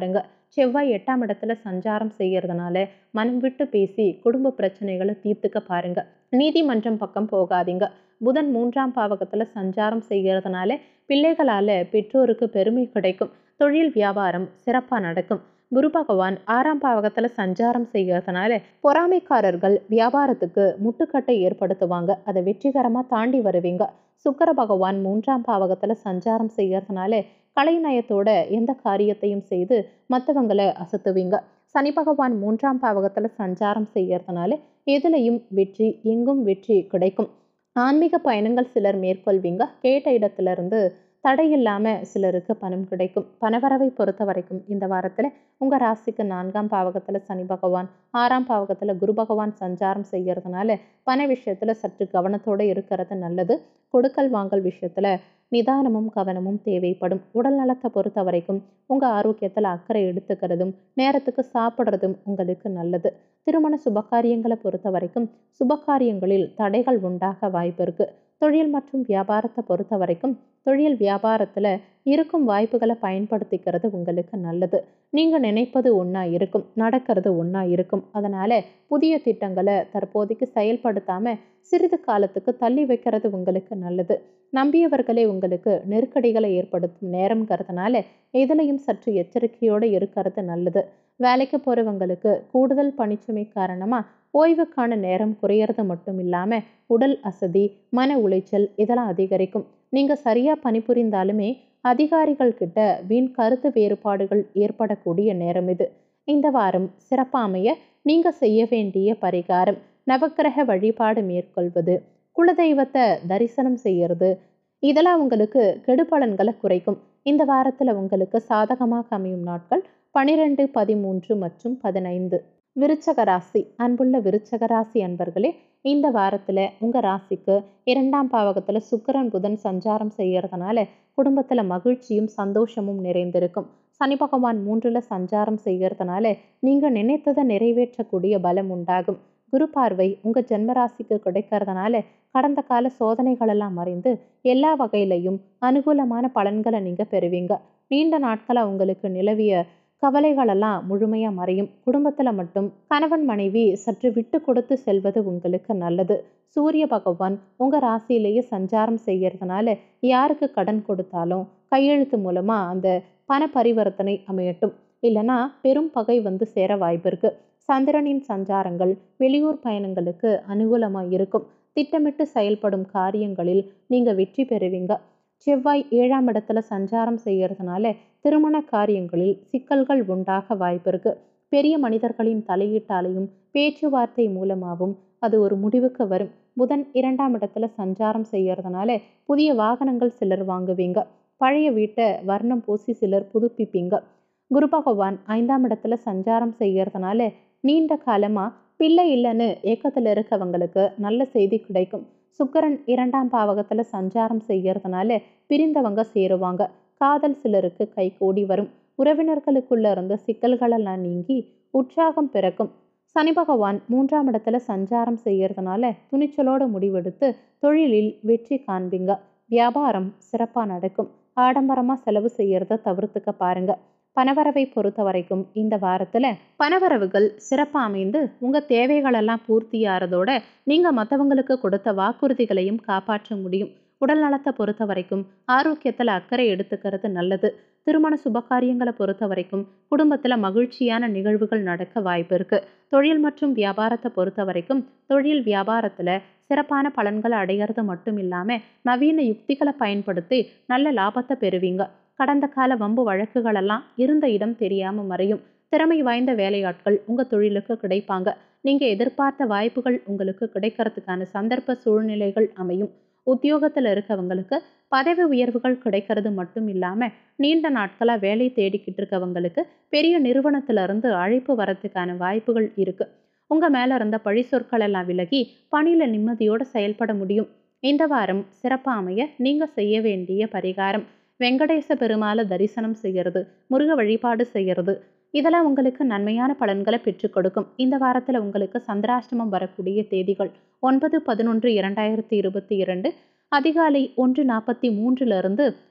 செவ்வாய் எட்டாம் இடத்துல சஞ்சாரம் செய்யறதுனால மனம் விட்டு பேசி குடும்ப பிரச்சனைகளை தீர்த்துக்க பாருங்க நீதிமன்றம் பக்கம் போகாதீங்க புதன் மூன்றாம் பாவகத்துல சஞ்சாரம் செய்யறதுனால பிள்ளைகளால பெற்றோருக்கு பெருமை கிடைக்கும் தொழில் வியாபாரம் சிறப்பா நடக்கும் குரு பகவான் ஆறாம் பாவகத்துல சஞ்சாரம் செய்யறதுனால பொறாமைக்காரர்கள் வியாபாரத்துக்கு முட்டுக்கட்டை ஏற்படுத்துவாங்க அதை வெற்றிகரமா தாண்டி வருவீங்க சுக்கர பகவான் மூன்றாம் பாவகத்துல சஞ்சாரம் செய்யறதுனால கலைநயத்தோட எந்த காரியத்தையும் செய்து மற்றவங்களை அசத்துவீங்க சனி பகவான் மூன்றாம் பாவகத்துல சஞ்சாரம் செய்யறதுனால எதுலையும் வெற்றி எங்கும் வெற்றி கிடைக்கும் ஆன்மீக பயணங்கள் சிலர் மேற்கொள்வீங்க கேட்ட இடத்துல இருந்து தடையில்லாம சிலருக்கு பணம் கிடைக்கும் பணவரவை பொறுத்த வரைக்கும் இந்த வாரத்துல உங்க ராசிக்கு நான்காம் பாவகத்துல சனி பகவான் ஆறாம் பாவகத்துல குரு பகவான் சஞ்சாரம் செய்யறதுனால பண விஷயத்துல சற்று கவனத்தோட இருக்கிறது நல்லது கொடுக்கல் வாங்கல் விஷயத்துல நிதானமும் கவனமும் தேவைப்படும் உடல் நலத்தை பொறுத்த வரைக்கும் உங்க ஆரோக்கியத்துல அக்கறை எடுத்துக்கிறதும் நேரத்துக்கு சாப்பிட்றதும் உங்களுக்கு நல்லது திருமண சுபகாரியங்களை பொறுத்த வரைக்கும் சுபகாரியங்களில் தடைகள் உண்டாக வாய்ப்பு இருக்கு தொழில் மற்றும் வியாபாரத்தை பொறுத்த வரைக்கும் தொழில் வியாபாரத்துல இருக்கும் வாய்ப்புகளை பயன்படுத்திக்கிறது உங்களுக்கு நல்லது நீங்க நினைப்பது ஒன்றா இருக்கும் நடக்கிறது ஒன்றா இருக்கும் அதனால புதிய திட்டங்களை தற்போதைக்கு செயல்படுத்தாம சிறிது காலத்துக்கு தள்ளி வைக்கிறது உங்களுக்கு நல்லது நம்பியவர்களே உங்களுக்கு நெருக்கடிகளை ஏற்படுத்தும் நேரம்ங்கிறதுனால எதுலையும் சற்று எச்சரிக்கையோடு இருக்கிறது நல்லது வேலைக்கு போறவங்களுக்கு கூடுதல் பணிச்சுமை காரணமா ஓய்வுக்கான நேரம் குறையறது மட்டும் இல்லாம உடல் அசதி மன உளைச்சல் இதெல்லாம் அதிகரிக்கும் நீங்க சரியா பணிபுரிந்தாலுமே அதிகாரிகள் கிட்ட வீண் கருத்து வேறுபாடுகள் ஏற்படக்கூடிய நேரம் இது இந்த வாரம் சிறப்பாமைய நீங்க செய்ய வேண்டிய பரிகாரம் நவக்கிரக வழிபாடு மேற்கொள்வது குலதெய்வத்தை தரிசனம் செய்யறது இதெல்லாம் உங்களுக்கு கெடுபலன்களை குறைக்கும் இந்த வாரத்துல உங்களுக்கு சாதகமாக அமையும் நாட்கள் பனிரெண்டு பதிமூன்று மற்றும் பதினைந்து விருச்சக ராசி அன்புள்ள விருச்சக ராசி அன்பர்களே இந்த வாரத்துல உங்க ராசிக்கு இரண்டாம் பாவகத்துல சுக்கிரன் புதன் சஞ்சாரம் செய்யறதுனால குடும்பத்துல மகிழ்ச்சியும் சந்தோஷமும் நிறைந்திருக்கும் சனி பகவான் மூன்றுல சஞ்சாரம் செய்யறதுனால நீங்க நினைத்ததை நிறைவேற்றக்கூடிய பலம் உண்டாகும் குரு பார்வை உங்க ஜென்மராசிக்கு கிடைக்கிறதுனால கடந்த கால சோதனைகள் எல்லாம் மறைந்து எல்லா வகையிலையும் அனுகூலமான பலன்களை நீங்க பெறுவீங்க நீண்ட நாட்களா உங்களுக்கு நிலவிய கவலைகளெல்லாம் முழுமையா மறையும் குடும்பத்துல மட்டும் கணவன் மனைவி சற்று விட்டு கொடுத்து செல்வது உங்களுக்கு நல்லது சூரிய பகவான் உங்க ராசியிலேயே சஞ்சாரம் செய்யறதுனால யாருக்கு கடன் கொடுத்தாலும் கையெழுத்து மூலமா அந்த பண பரிவர்த்தனை அமையட்டும் இல்லைன்னா பெரும் பகை வந்து சேர வாய்ப்பு இருக்கு சந்திரனின் சஞ்சாரங்கள் வெளியூர் பயணங்களுக்கு அனுகூலமா இருக்கும் திட்டமிட்டு செயல்படும் காரியங்களில் நீங்க வெற்றி பெறுவீங்க செவ்வாய் ஏழாம் இடத்துல சஞ்சாரம் செய்யறதுனால திருமண காரியங்களில் சிக்கல்கள் உண்டாக வாய்ப்பு இருக்கு பெரிய மனிதர்களின் தலையீட்டாலையும் பேச்சுவார்த்தை மூலமாகவும் அது ஒரு முடிவுக்கு வரும் புதன் இரண்டாம் இடத்துல சஞ்சாரம் செய்யறதுனால புதிய வாகனங்கள் சிலர் வாங்குவீங்க பழைய வீட்டை வர்ணம் பூசி சிலர் புதுப்பிப்பீங்க குரு பகவான் ஐந்தாம் இடத்துல சஞ்சாரம் செய்யறதுனால நீண்ட காலமா பிள்ளை இல்லைன்னு ஏக்கத்துல இருக்கவங்களுக்கு நல்ல செய்தி கிடைக்கும் சுக்கரன் இரண்டாம் பாவகத்துல சஞ்சாரம் செய்யறதுனால பிரிந்தவங்க சேருவாங்க காதல் சிலருக்கு கை கூடி வரும் உறவினர்களுக்குள்ள இருந்த சிக்கல்களெல்லாம் நீங்கி உற்சாகம் பிறக்கும் சனி பகவான் மூன்றாம் இடத்துல சஞ்சாரம் செய்யறதுனால துணிச்சலோட முடிவெடுத்து தொழிலில் வெற்றி காண்பீங்க வியாபாரம் சிறப்பா நடக்கும் ஆடம்பரமா செலவு செய்யறத தவிர்த்துக்க பாருங்க பணவரவை பொறுத்த வரைக்கும் இந்த வாரத்துல பணவரவுகள் சிறப்பா அமைந்து உங்க தேவைகளெல்லாம் பூர்த்தியாகிறதோட நீங்க மற்றவங்களுக்கு கொடுத்த வாக்குறுதிகளையும் காப்பாற்ற முடியும் உடல் நலத்தை பொறுத்த வரைக்கும் ஆரோக்கியத்துல அக்கறை எடுத்துக்கிறது நல்லது திருமண சுபகாரியங்களை பொறுத்த வரைக்கும் குடும்பத்துல மகிழ்ச்சியான நிகழ்வுகள் நடக்க வாய்ப்பு இருக்கு தொழில் மற்றும் வியாபாரத்தை பொறுத்த வரைக்கும் தொழில் வியாபாரத்துல சிறப்பான பலன்களை அடையிறது மட்டும் இல்லாம நவீன யுக்திகளை பயன்படுத்தி நல்ல லாபத்தை பெறுவீங்க கடந்த கால வம்பு வழக்குகளெல்லாம் இருந்த இடம் தெரியாம மறையும் திறமை வாய்ந்த வேலையாட்கள் உங்க தொழிலுக்கு கிடைப்பாங்க நீங்க எதிர்பார்த்த வாய்ப்புகள் உங்களுக்கு கிடைக்கிறதுக்கான சந்தர்ப்ப சூழ்நிலைகள் அமையும் உத்தியோகத்துல இருக்கவங்களுக்கு பதவி உயர்வுகள் கிடைக்கிறது மட்டும் இல்லாம நீண்ட நாட்களா வேலை தேடிக்கிட்டு இருக்கவங்களுக்கு பெரிய நிறுவனத்துல இருந்து அழைப்பு வரதுக்கான வாய்ப்புகள் இருக்கு உங்க மேல இருந்த பழி சொற்கள் எல்லாம் விலகி பணியில நிம்மதியோட செயல்பட முடியும் இந்த வாரம் சிறப்பா அமைய நீங்க செய்ய வேண்டிய பரிகாரம் வெங்கடேச பெருமாளை தரிசனம் செய்யறது முருக வழிபாடு செய்யறது இதெல்லாம் உங்களுக்கு நன்மையான பலன்களை பெற்றுக் கொடுக்கும் இந்த வாரத்தில் உங்களுக்கு சந்திராஷ்டமம் வரக்கூடிய தேதிகள் ஒன்பது பதினொன்று இரண்டாயிரத்தி இருபத்தி இரண்டு அதிகாலை ஒன்று நாற்பத்தி மூன்றிலிருந்து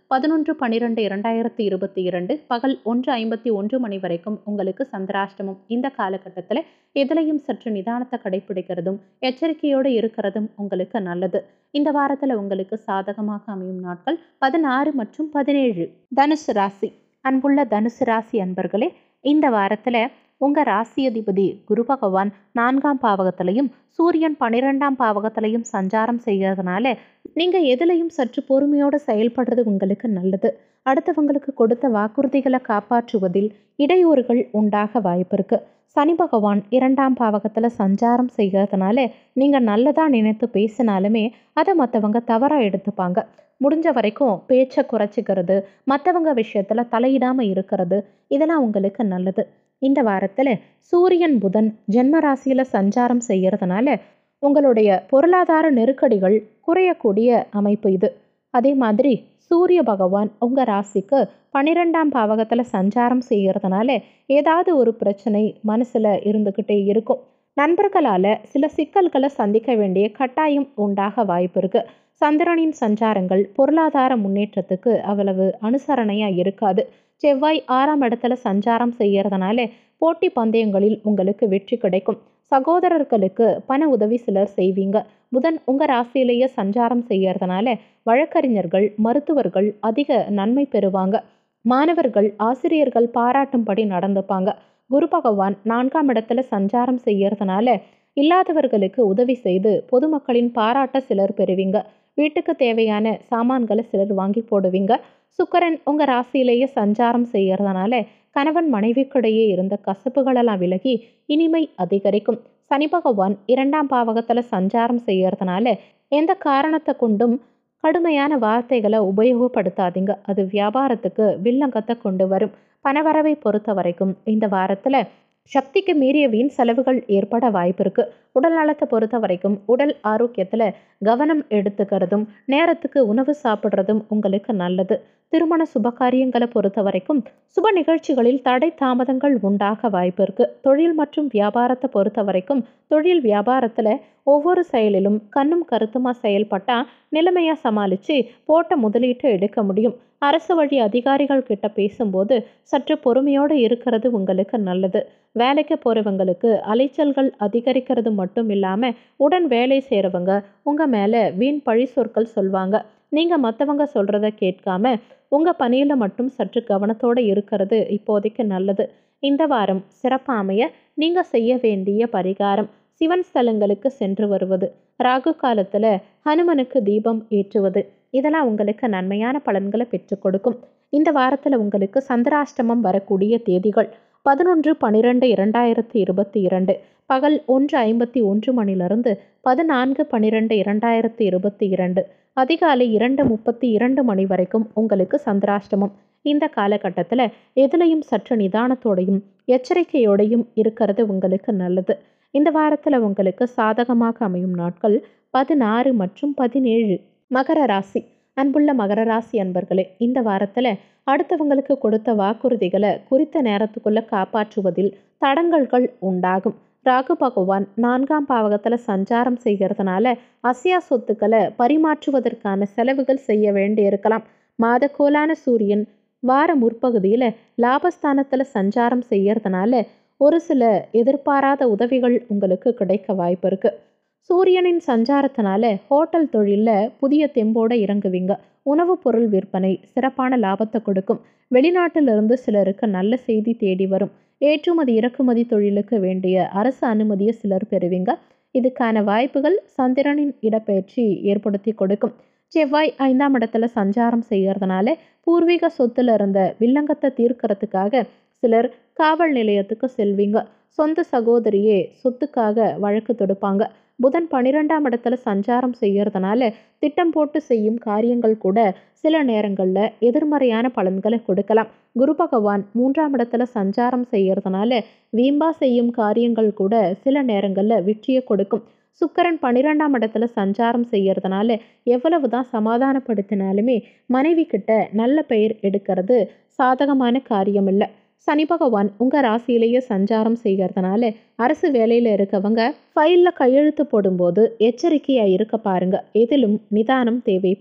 பதினொன்று பன்னிரெண்டு இரண்டாயிரத்தி இருபத்தி இரண்டு பகல் ஒன்று ஐம்பத்தி ஒன்று மணி வரைக்கும் உங்களுக்கு சந்திராஷ்டமம் இந்த காலகட்டத்தில் எதிலையும் சற்று நிதானத்தை கடைபிடிக்கிறதும் எச்சரிக்கையோடு இருக்கிறதும் உங்களுக்கு நல்லது இந்த வாரத்தில் உங்களுக்கு சாதகமாக அமையும் நாட்கள் பதினாறு மற்றும் பதினேழு தனுசு ராசி அன்புள்ள தனுசு ராசி அன்பர்களே இந்த வாரத்தில் உங்கள் ராசி அதிபதி குரு பகவான் நான்காம் பாவகத்திலையும் சூரியன் பன்னிரெண்டாம் பாவகத்திலையும் சஞ்சாரம் செய்கிறதுனால நீங்கள் எதுலையும் சற்று பொறுமையோடு செயல்படுறது உங்களுக்கு நல்லது அடுத்தவங்களுக்கு கொடுத்த வாக்குறுதிகளை காப்பாற்றுவதில் இடையூறுகள் உண்டாக வாய்ப்பு இருக்கு சனி பகவான் இரண்டாம் பாவகத்தில் சஞ்சாரம் செய்கிறதுனால நீங்கள் நல்லதாக நினைத்து பேசினாலுமே அதை மற்றவங்க தவறாக எடுத்துப்பாங்க முடிஞ்ச வரைக்கும் பேச்சை குறைச்சிக்கிறது மற்றவங்க விஷயத்தில் தலையிடாமல் இருக்கிறது இதெல்லாம் உங்களுக்கு நல்லது இந்த வாரத்தில் சூரியன் புதன் ஜென்ம ராசியில் சஞ்சாரம் செய்கிறதுனால உங்களுடைய பொருளாதார நெருக்கடிகள் குறையக்கூடிய அமைப்பு இது அதே மாதிரி சூரிய பகவான் உங்கள் ராசிக்கு பன்னிரெண்டாம் பாவகத்தில் சஞ்சாரம் செய்கிறதுனால ஏதாவது ஒரு பிரச்சனை மனசில் இருந்துக்கிட்டே இருக்கும் நண்பர்களால் சில சிக்கல்களை சந்திக்க வேண்டிய கட்டாயம் உண்டாக வாய்ப்பு இருக்குது சந்திரனின் சஞ்சாரங்கள் பொருளாதார முன்னேற்றத்துக்கு அவ்வளவு அனுசரணையாக இருக்காது செவ்வாய் ஆறாம் இடத்துல சஞ்சாரம் செய்யறதுனால போட்டி பந்தயங்களில் உங்களுக்கு வெற்றி கிடைக்கும் சகோதரர்களுக்கு பண உதவி சிலர் செய்வீங்க புதன் உங்கள் ராசியிலேயே சஞ்சாரம் செய்யறதுனால வழக்கறிஞர்கள் மருத்துவர்கள் அதிக நன்மை பெறுவாங்க மாணவர்கள் ஆசிரியர்கள் பாராட்டும்படி நடந்துப்பாங்க குரு பகவான் நான்காம் இடத்துல சஞ்சாரம் செய்யறதுனால இல்லாதவர்களுக்கு உதவி செய்து பொதுமக்களின் பாராட்ட சிலர் பெறுவீங்க வீட்டுக்கு தேவையான சாமான்களை சிலர் வாங்கி போடுவீங்க சுக்கரன் உங்கள் ராசியிலேயே சஞ்சாரம் செய்யறதுனால கணவன் மனைவிக்கிடையே இருந்த கசப்புகளெல்லாம் விலகி இனிமை அதிகரிக்கும் சனி பகவான் இரண்டாம் பாவகத்தில் சஞ்சாரம் செய்யறதுனால எந்த காரணத்தை கொண்டும் கடுமையான வார்த்தைகளை உபயோகப்படுத்தாதீங்க அது வியாபாரத்துக்கு வில்லங்கத்தை கொண்டு வரும் பணவரவை பொறுத்த வரைக்கும் இந்த வாரத்தில் சக்திக்கு மீறிய வீண் செலவுகள் ஏற்பட வாய்ப்பு இருக்கு உடல் நலத்தை பொறுத்த வரைக்கும் உடல் ஆரோக்கியத்தில் கவனம் எடுத்துக்கிறதும் நேரத்துக்கு உணவு சாப்பிட்றதும் உங்களுக்கு நல்லது திருமண சுபகாரியங்களை பொறுத்த வரைக்கும் சுப நிகழ்ச்சிகளில் தடை தாமதங்கள் உண்டாக வாய்ப்பு இருக்கு தொழில் மற்றும் வியாபாரத்தை பொறுத்த வரைக்கும் தொழில் வியாபாரத்தில் ஒவ்வொரு செயலிலும் கண்ணும் கருத்துமா செயல்பட்டா நிலைமையா சமாளித்து போட்ட முதலீட்டை எடுக்க முடியும் அரசு வழி அதிகாரிகள் கிட்ட பேசும்போது சற்று பொறுமையோடு இருக்கிறது உங்களுக்கு நல்லது வேலைக்கு போகிறவங்களுக்கு அலைச்சல்கள் அதிகரிக்கிறது மட்டும் இல்லாமல் உடன் வேலை செய்கிறவங்க உங்கள் மேலே வீண் பழி சொற்கள் சொல்வாங்க நீங்கள் மற்றவங்க சொல்கிறத கேட்காம உங்கள் பணியில் மட்டும் சற்று கவனத்தோடு இருக்கிறது இப்போதைக்கு நல்லது இந்த வாரம் சிறப்பாமைய நீங்கள் செய்ய வேண்டிய பரிகாரம் சிவன் ஸ்தலங்களுக்கு சென்று வருவது ராகு காலத்தில் ஹனுமனுக்கு தீபம் ஏற்றுவது இதெல்லாம் உங்களுக்கு நன்மையான பலன்களை பெற்றுக் கொடுக்கும் இந்த வாரத்தில் உங்களுக்கு சந்திராஷ்டமம் வரக்கூடிய தேதிகள் பதினொன்று பன்னிரெண்டு இரண்டாயிரத்தி இருபத்தி இரண்டு பகல் ஒன்று ஐம்பத்தி ஒன்று மணிலிருந்து பதினான்கு பன்னிரெண்டு இரண்டாயிரத்தி இருபத்தி இரண்டு அதிகாலை இரண்டு முப்பத்தி இரண்டு மணி வரைக்கும் உங்களுக்கு சந்திராஷ்டமம் இந்த காலகட்டத்தில் எதுலையும் சற்று நிதானத்தோடையும் எச்சரிக்கையோடையும் இருக்கிறது உங்களுக்கு நல்லது இந்த வாரத்தில் உங்களுக்கு சாதகமாக அமையும் நாட்கள் பதினாறு மற்றும் பதினேழு மகர ராசி அன்புள்ள மகர ராசி அன்பர்களே இந்த வாரத்தில் அடுத்தவங்களுக்கு கொடுத்த வாக்குறுதிகளை குறித்த நேரத்துக்குள்ள காப்பாற்றுவதில் தடங்கல்கள் உண்டாகும் ராகு பகவான் நான்காம் பாவகத்தில் சஞ்சாரம் செய்கிறதுனால அசியா சொத்துக்களை பரிமாற்றுவதற்கான செலவுகள் செய்ய வேண்டி இருக்கலாம் மாதக்கோலான சூரியன் வார முற்பகுதியில் லாபஸ்தானத்தில் சஞ்சாரம் செய்யறதுனால ஒரு சில எதிர்பாராத உதவிகள் உங்களுக்கு கிடைக்க வாய்ப்பு இருக்கு சூரியனின் சஞ்சாரத்தினால ஹோட்டல் தொழிலில் புதிய தெம்போட இறங்குவீங்க உணவுப் பொருள் விற்பனை சிறப்பான லாபத்தை கொடுக்கும் வெளிநாட்டிலிருந்து சிலருக்கு நல்ல செய்தி தேடி வரும் ஏற்றுமதி இறக்குமதி தொழிலுக்கு வேண்டிய அரசு அனுமதியை சிலர் பெறுவீங்க இதுக்கான வாய்ப்புகள் சந்திரனின் இடப்பெயர்ச்சி ஏற்படுத்தி கொடுக்கும் செவ்வாய் ஐந்தாம் இடத்துல சஞ்சாரம் செய்யறதுனால பூர்வீக சொத்துல இருந்த வில்லங்கத்தை தீர்க்கறதுக்காக சிலர் காவல் நிலையத்துக்கு செல்வீங்க சொந்த சகோதரியே சொத்துக்காக வழக்கு தொடுப்பாங்க புதன் பன்னிரெண்டாம் இடத்துல சஞ்சாரம் செய்யறதுனால திட்டம் போட்டு செய்யும் காரியங்கள் கூட சில நேரங்களில் எதிர்மறையான பலன்களை கொடுக்கலாம் குரு பகவான் மூன்றாம் இடத்துல சஞ்சாரம் செய்யறதுனால வீம்பா செய்யும் காரியங்கள் கூட சில நேரங்களில் வெற்றியை கொடுக்கும் சுக்கரன் பன்னிரெண்டாம் இடத்துல சஞ்சாரம் செய்யறதுனால எவ்வளவு தான் சமாதானப்படுத்தினாலுமே மனைவி கிட்ட நல்ல பெயர் எடுக்கிறது சாதகமான காரியம் இல்லை சனி பகவான் உங்கள் ராசியிலேயே சஞ்சாரம் செய்கிறதுனால அரசு வேலையில் இருக்கவங்க ஃபைலில் கையெழுத்து போடும்போது எச்சரிக்கையாக இருக்க பாருங்க எதிலும் நிதானம் தேவைப்படும்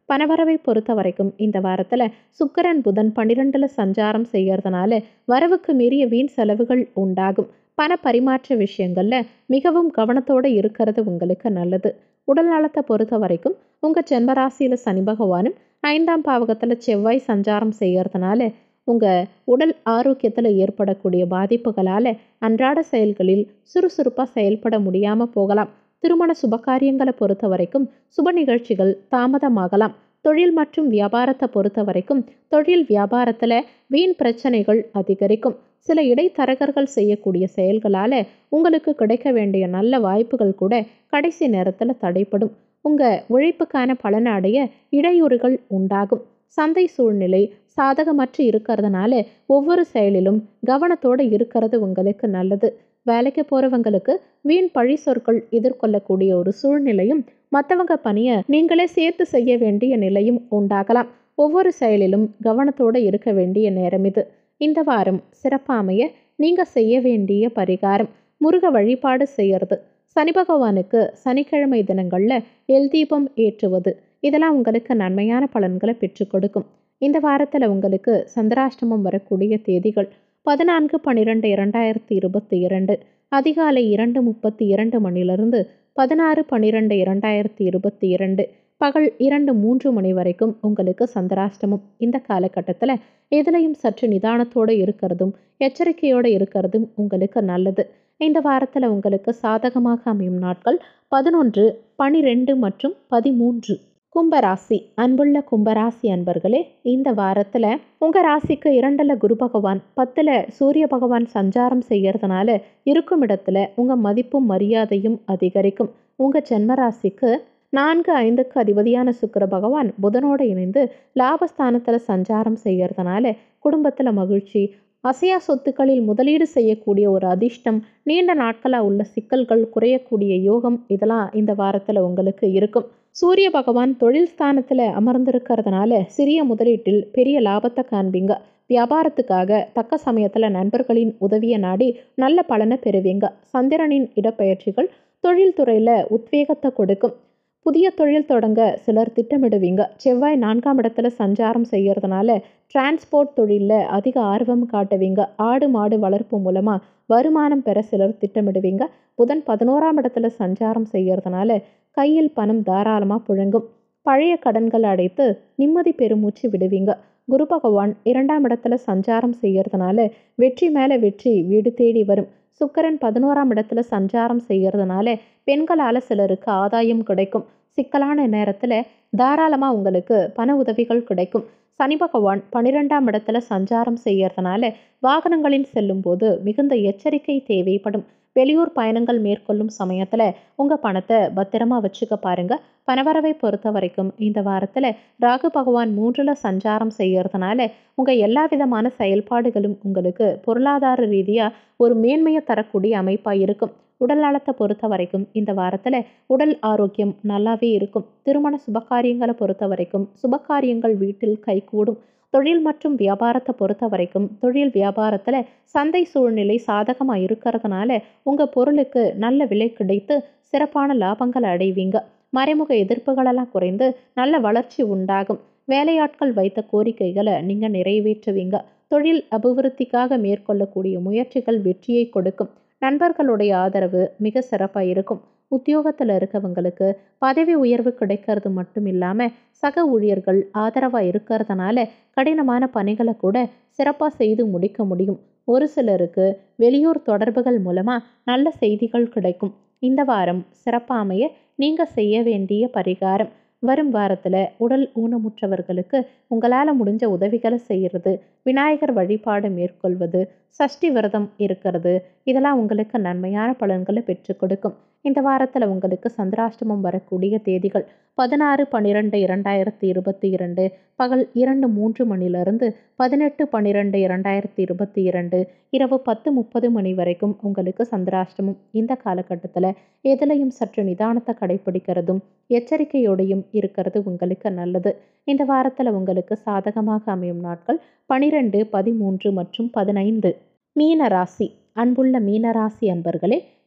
பணவரவை பொறுத்த வரைக்கும் இந்த வாரத்தில் சுக்கரன் புதன் பன்னிரெண்டில் சஞ்சாரம் செய்யறதுனால வரவுக்கு மீறிய வீண் செலவுகள் உண்டாகும் பண பரிமாற்ற விஷயங்களில் மிகவும் கவனத்தோடு இருக்கிறது உங்களுக்கு நல்லது உடல் நலத்தை பொறுத்த வரைக்கும் உங்கள் ஜென்மராசியில் சனி பகவானும் ஐந்தாம் பாவகத்தில் செவ்வாய் சஞ்சாரம் செய்யறதுனால உங்கள் உடல் ஆரோக்கியத்தில் ஏற்படக்கூடிய பாதிப்புகளால் அன்றாட செயல்களில் சுறுசுறுப்பாக செயல்பட முடியாமல் போகலாம் திருமண சுபகாரியங்களை பொறுத்த வரைக்கும் சுப நிகழ்ச்சிகள் தாமதமாகலாம் தொழில் மற்றும் வியாபாரத்தை பொறுத்த வரைக்கும் தொழில் வியாபாரத்தில் வீண் பிரச்சனைகள் அதிகரிக்கும் சில இடைத்தரகர்கள் செய்யக்கூடிய செயல்களால் உங்களுக்கு கிடைக்க வேண்டிய நல்ல வாய்ப்புகள் கூட கடைசி நேரத்தில் தடைப்படும் உங்கள் உழைப்புக்கான பலனை அடைய இடையூறுகள் உண்டாகும் சந்தை சூழ்நிலை சாதகமற்று இருக்கிறதுனால ஒவ்வொரு செயலிலும் கவனத்தோடு இருக்கிறது உங்களுக்கு நல்லது வேலைக்கு போகிறவங்களுக்கு வீண் பழி சொற்கள் எதிர்கொள்ளக்கூடிய ஒரு சூழ்நிலையும் மற்றவங்க பணியை நீங்களே சேர்த்து செய்ய வேண்டிய நிலையும் உண்டாகலாம் ஒவ்வொரு செயலிலும் கவனத்தோடு இருக்க வேண்டிய நேரம் இது இந்த வாரம் சிறப்பாமைய நீங்கள் செய்ய வேண்டிய பரிகாரம் முருக வழிபாடு செய்யறது சனி பகவானுக்கு சனிக்கிழமை தினங்களில் எல் தீபம் ஏற்றுவது இதெல்லாம் உங்களுக்கு நன்மையான பலன்களை பெற்றுக் கொடுக்கும் இந்த வாரத்தில் உங்களுக்கு சந்திராஷ்டமம் வரக்கூடிய தேதிகள் பதினான்கு பன்னிரெண்டு இரண்டாயிரத்தி இருபத்தி இரண்டு அதிகாலை இரண்டு முப்பத்தி இரண்டு மணிலிருந்து பதினாறு பன்னிரெண்டு இரண்டாயிரத்தி இருபத்தி இரண்டு பகல் இரண்டு மூன்று மணி வரைக்கும் உங்களுக்கு சந்திராஷ்டமம் இந்த காலகட்டத்தில் எதுலையும் சற்று நிதானத்தோடு இருக்கிறதும் எச்சரிக்கையோடு இருக்கிறதும் உங்களுக்கு நல்லது இந்த வாரத்தில் உங்களுக்கு சாதகமாக அமையும் நாட்கள் பதினொன்று பனிரெண்டு மற்றும் பதிமூன்று கும்பராசி அன்புள்ள கும்பராசி அன்பர்களே இந்த வாரத்தில் உங்கள் ராசிக்கு இரண்டில் குரு பகவான் பத்தில் சூரிய பகவான் சஞ்சாரம் செய்யறதுனால இருக்கும் இடத்துல உங்கள் மதிப்பும் மரியாதையும் அதிகரிக்கும் உங்கள் ஜென்ம ராசிக்கு நான்கு ஐந்துக்கு அதிபதியான சுக்கர பகவான் புதனோடு இணைந்து லாபஸ்தானத்தில் சஞ்சாரம் செய்யறதுனால குடும்பத்தில் மகிழ்ச்சி அசையா சொத்துக்களில் முதலீடு செய்யக்கூடிய ஒரு அதிர்ஷ்டம் நீண்ட நாட்களாக உள்ள சிக்கல்கள் குறையக்கூடிய யோகம் இதெல்லாம் இந்த வாரத்தில் உங்களுக்கு இருக்கும் சூரிய பகவான் தொழில் ஸ்தானத்தில் அமர்ந்திருக்கிறதுனால சிறிய முதலீட்டில் பெரிய லாபத்தை காண்பீங்க வியாபாரத்துக்காக தக்க சமயத்தில் நண்பர்களின் உதவியை நாடி நல்ல பலனை பெறுவீங்க சந்திரனின் இடப்பெயர்ச்சிகள் தொழில்துறையில் உத்வேகத்தை கொடுக்கும் புதிய தொழில் தொடங்க சிலர் திட்டமிடுவீங்க செவ்வாய் நான்காம் இடத்துல சஞ்சாரம் செய்யறதுனால டிரான்ஸ்போர்ட் தொழிலில் அதிக ஆர்வம் காட்டுவீங்க ஆடு மாடு வளர்ப்பு மூலமாக வருமானம் பெற சிலர் திட்டமிடுவீங்க புதன் பதினோராம் இடத்துல சஞ்சாரம் செய்யறதுனால கையில் பணம் தாராளமாக புழங்கும் பழைய கடன்கள் அடைத்து நிம்மதி பெருமூச்சு விடுவீங்க குரு பகவான் இரண்டாம் இடத்துல சஞ்சாரம் செய்யறதுனால வெற்றி மேலே வெற்றி வீடு தேடி வரும் சுக்கரன் பதினோராம் இடத்துல சஞ்சாரம் செய்யறதுனால பெண்களால் சிலருக்கு ஆதாயம் கிடைக்கும் சிக்கலான நேரத்தில் தாராளமாக உங்களுக்கு பண உதவிகள் கிடைக்கும் சனி பகவான் பன்னிரெண்டாம் இடத்துல சஞ்சாரம் செய்யறதுனால வாகனங்களில் செல்லும்போது மிகுந்த எச்சரிக்கை தேவைப்படும் வெளியூர் பயணங்கள் மேற்கொள்ளும் சமயத்தில் உங்கள் பணத்தை பத்திரமா வச்சுக்க பாருங்க பணவரவை பொறுத்த வரைக்கும் இந்த வாரத்தில் ராகு பகவான் மூன்றில் சஞ்சாரம் செய்யறதுனால உங்கள் எல்லா விதமான செயல்பாடுகளும் உங்களுக்கு பொருளாதார ரீதியாக ஒரு மேன்மையை தரக்கூடிய அமைப்பாக இருக்கும் உடல் நலத்தை பொறுத்த வரைக்கும் இந்த வாரத்தில் உடல் ஆரோக்கியம் நல்லாவே இருக்கும் திருமண சுபகாரியங்களை பொறுத்த வரைக்கும் சுபகாரியங்கள் வீட்டில் கைகூடும் தொழில் மற்றும் வியாபாரத்தை பொறுத்த வரைக்கும் தொழில் வியாபாரத்தில் சந்தை சூழ்நிலை சாதகமாக இருக்கிறதுனால உங்கள் பொருளுக்கு நல்ல விலை கிடைத்து சிறப்பான லாபங்கள் அடைவீங்க மறைமுக எதிர்ப்புகளெல்லாம் குறைந்து நல்ல வளர்ச்சி உண்டாகும் வேலையாட்கள் வைத்த கோரிக்கைகளை நீங்கள் நிறைவேற்றுவீங்க தொழில் அபிவிருத்திக்காக மேற்கொள்ளக்கூடிய முயற்சிகள் வெற்றியை கொடுக்கும் நண்பர்களுடைய ஆதரவு மிக சிறப்பாக இருக்கும் உத்தியோகத்தில் இருக்கவங்களுக்கு பதவி உயர்வு கிடைக்கிறது மட்டும் இல்லாமல் சக ஊழியர்கள் ஆதரவாக இருக்கிறதுனால கடினமான பணிகளை கூட சிறப்பாக செய்து முடிக்க முடியும் ஒரு சிலருக்கு வெளியூர் தொடர்புகள் மூலமாக நல்ல செய்திகள் கிடைக்கும் இந்த வாரம் சிறப்பாக அமைய நீங்கள் செய்ய வேண்டிய பரிகாரம் வரும் வாரத்தில் உடல் ஊனமுற்றவர்களுக்கு உங்களால் முடிஞ்ச உதவிகளை செய்கிறது விநாயகர் வழிபாடு மேற்கொள்வது சஷ்டி விரதம் இருக்கிறது இதெல்லாம் உங்களுக்கு நன்மையான பலன்களை பெற்றுக் கொடுக்கும் இந்த வாரத்தில் உங்களுக்கு சந்திராஷ்டமம் வரக்கூடிய தேதிகள் பதினாறு பன்னிரெண்டு இரண்டாயிரத்தி இருபத்தி இரண்டு பகல் இரண்டு மூன்று மணிலிருந்து பதினெட்டு பன்னிரெண்டு இரண்டாயிரத்தி இருபத்தி இரண்டு இரவு பத்து முப்பது மணி வரைக்கும் உங்களுக்கு சந்திராஷ்டமம் இந்த காலகட்டத்தில் எதுலையும் சற்று நிதானத்தை கடைபிடிக்கிறதும் எச்சரிக்கையோடையும் இருக்கிறது உங்களுக்கு நல்லது இந்த வாரத்தில் உங்களுக்கு சாதகமாக அமையும் நாட்கள் பனிரெண்டு பதிமூன்று மற்றும் பதினைந்து மீனராசி அன்புள்ள மீனராசி அன்பர்களே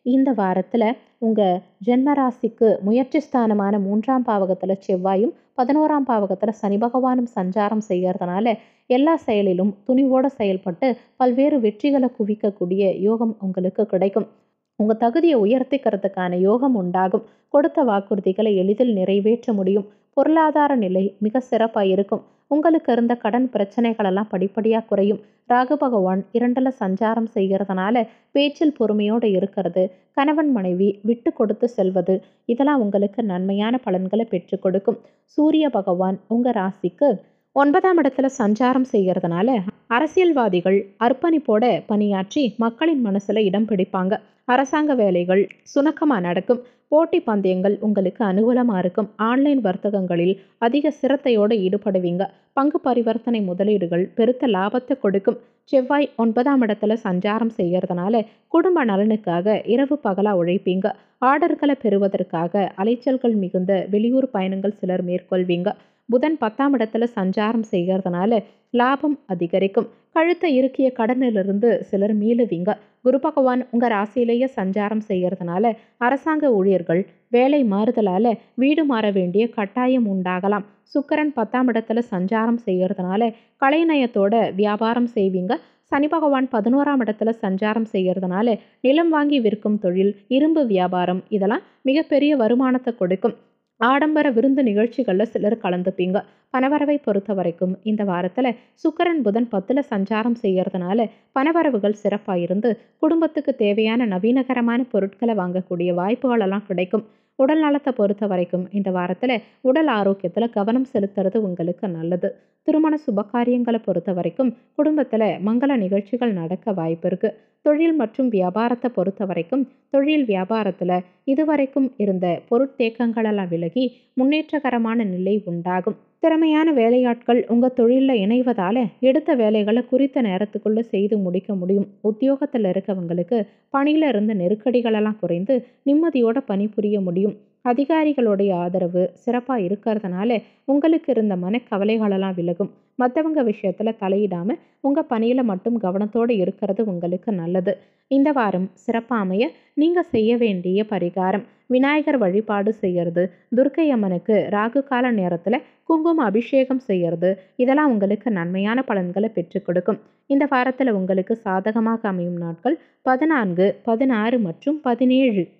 இந்த வாரத்தில் உங்கள் ஜென்மராசிக்கு முயற்சி ஸ்தானமான மூன்றாம் பாவகத்தில் செவ்வாயும் பதினோராம் பாவகத்தில் சனி பகவானும் சஞ்சாரம் செய்கிறதுனால எல்லா செயலிலும் துணிவோடு செயல்பட்டு பல்வேறு வெற்றிகளை குவிக்கக்கூடிய யோகம் உங்களுக்கு கிடைக்கும் உங்கள் தகுதியை உயர்த்திக்கிறதுக்கான யோகம் உண்டாகும் கொடுத்த வாக்குறுதிகளை எளிதில் நிறைவேற்ற முடியும் பொருளாதார நிலை மிக சிறப்பாக இருக்கும் உங்களுக்கு இருந்த கடன் பிரச்சனைகளெல்லாம் படிப்படியாக குறையும் ராகு பகவான் இரண்டில் சஞ்சாரம் செய்கிறதுனால பேச்சில் பொறுமையோடு இருக்கிறது கணவன் மனைவி விட்டு கொடுத்து செல்வது இதெல்லாம் உங்களுக்கு நன்மையான பலன்களை பெற்றுக் கொடுக்கும் சூரிய பகவான் உங்கள் ராசிக்கு ஒன்பதாம் இடத்துல சஞ்சாரம் செய்கிறதுனால அரசியல்வாதிகள் அர்ப்பணிப்போட பணியாற்றி மக்களின் மனசுல இடம் பிடிப்பாங்க அரசாங்க வேலைகள் சுணக்கமாக நடக்கும் போட்டி பந்தயங்கள் உங்களுக்கு அனுகூலமாக இருக்கும் ஆன்லைன் வர்த்தகங்களில் அதிக சிரத்தையோடு ஈடுபடுவீங்க பங்கு பரிவர்த்தனை முதலீடுகள் பெருத்த லாபத்தை கொடுக்கும் செவ்வாய் ஒன்பதாம் இடத்துல சஞ்சாரம் செய்கிறதுனால குடும்ப நலனுக்காக இரவு பகலாக உழைப்பீங்க ஆர்டர்களை பெறுவதற்காக அலைச்சல்கள் மிகுந்த வெளியூர் பயணங்கள் சிலர் மேற்கொள்வீங்க புதன் பத்தாம் இடத்துல சஞ்சாரம் செய்கிறதுனால லாபம் அதிகரிக்கும் கழுத்தை இறுக்கிய கடனிலிருந்து சிலர் மீளுவீங்க குரு பகவான் உங்கள் ராசியிலேயே சஞ்சாரம் செய்கிறதுனால அரசாங்க ஊழியர்கள் வேலை மாறுதலால் வீடு மாற வேண்டிய கட்டாயம் உண்டாகலாம் சுக்கரன் பத்தாம் இடத்துல சஞ்சாரம் செய்கிறதுனால கலைநயத்தோட வியாபாரம் செய்வீங்க சனி பகவான் பதினோராம் இடத்துல சஞ்சாரம் செய்கிறதுனால நிலம் வாங்கி விற்கும் தொழில் இரும்பு வியாபாரம் இதெல்லாம் மிகப்பெரிய வருமானத்தை கொடுக்கும் ஆடம்பர விருந்து நிகழ்ச்சிகளில் சிலர் கலந்துப்பீங்க பணவரவை பொறுத்த வரைக்கும் இந்த வாரத்தில் சுக்கரன் புதன் பத்தில் சஞ்சாரம் செய்கிறதுனால பணவரவுகள் சிறப்பாக இருந்து குடும்பத்துக்கு தேவையான நவீனகரமான பொருட்களை வாங்கக்கூடிய வாய்ப்புகளெல்லாம் கிடைக்கும் உடல் நலத்தை பொறுத்த வரைக்கும் இந்த வாரத்தில் உடல் ஆரோக்கியத்தில் கவனம் செலுத்துறது உங்களுக்கு நல்லது திருமண சுபகாரியங்களை பொறுத்த வரைக்கும் குடும்பத்தில் மங்கள நிகழ்ச்சிகள் நடக்க வாய்ப்பு இருக்குது தொழில் மற்றும் வியாபாரத்தை பொறுத்த வரைக்கும் தொழில் வியாபாரத்தில் இதுவரைக்கும் இருந்த பொருட்தேக்கங்களெல்லாம் விலகி முன்னேற்றகரமான நிலை உண்டாகும் திறமையான வேலையாட்கள் உங்கள் தொழிலில் இணைவதால் எடுத்த வேலைகளை குறித்த நேரத்துக்குள்ளே செய்து முடிக்க முடியும் உத்தியோகத்தில் இருக்கவங்களுக்கு பணியில் இருந்த நெருக்கடிகளெல்லாம் குறைந்து நிம்மதியோட பணிபுரிய முடியும் அதிகாரிகளுடைய ஆதரவு சிறப்பாக இருக்கிறதுனால உங்களுக்கு இருந்த மனக்கவலைகளெல்லாம் விலகும் மற்றவங்க விஷயத்தில் தலையிடாமல் உங்கள் பணியில் மட்டும் கவனத்தோடு இருக்கிறது உங்களுக்கு நல்லது இந்த வாரம் சிறப்பாக அமைய நீங்கள் செய்ய வேண்டிய பரிகாரம் விநாயகர் வழிபாடு செய்யறது துர்க்கை அம்மனுக்கு ராகு கால நேரத்தில் குங்கும அபிஷேகம் செய்யறது இதெல்லாம் உங்களுக்கு நன்மையான பலன்களை பெற்றுக் கொடுக்கும் இந்த வாரத்தில் உங்களுக்கு சாதகமாக அமையும் நாட்கள் பதினான்கு பதினாறு மற்றும் பதினேழு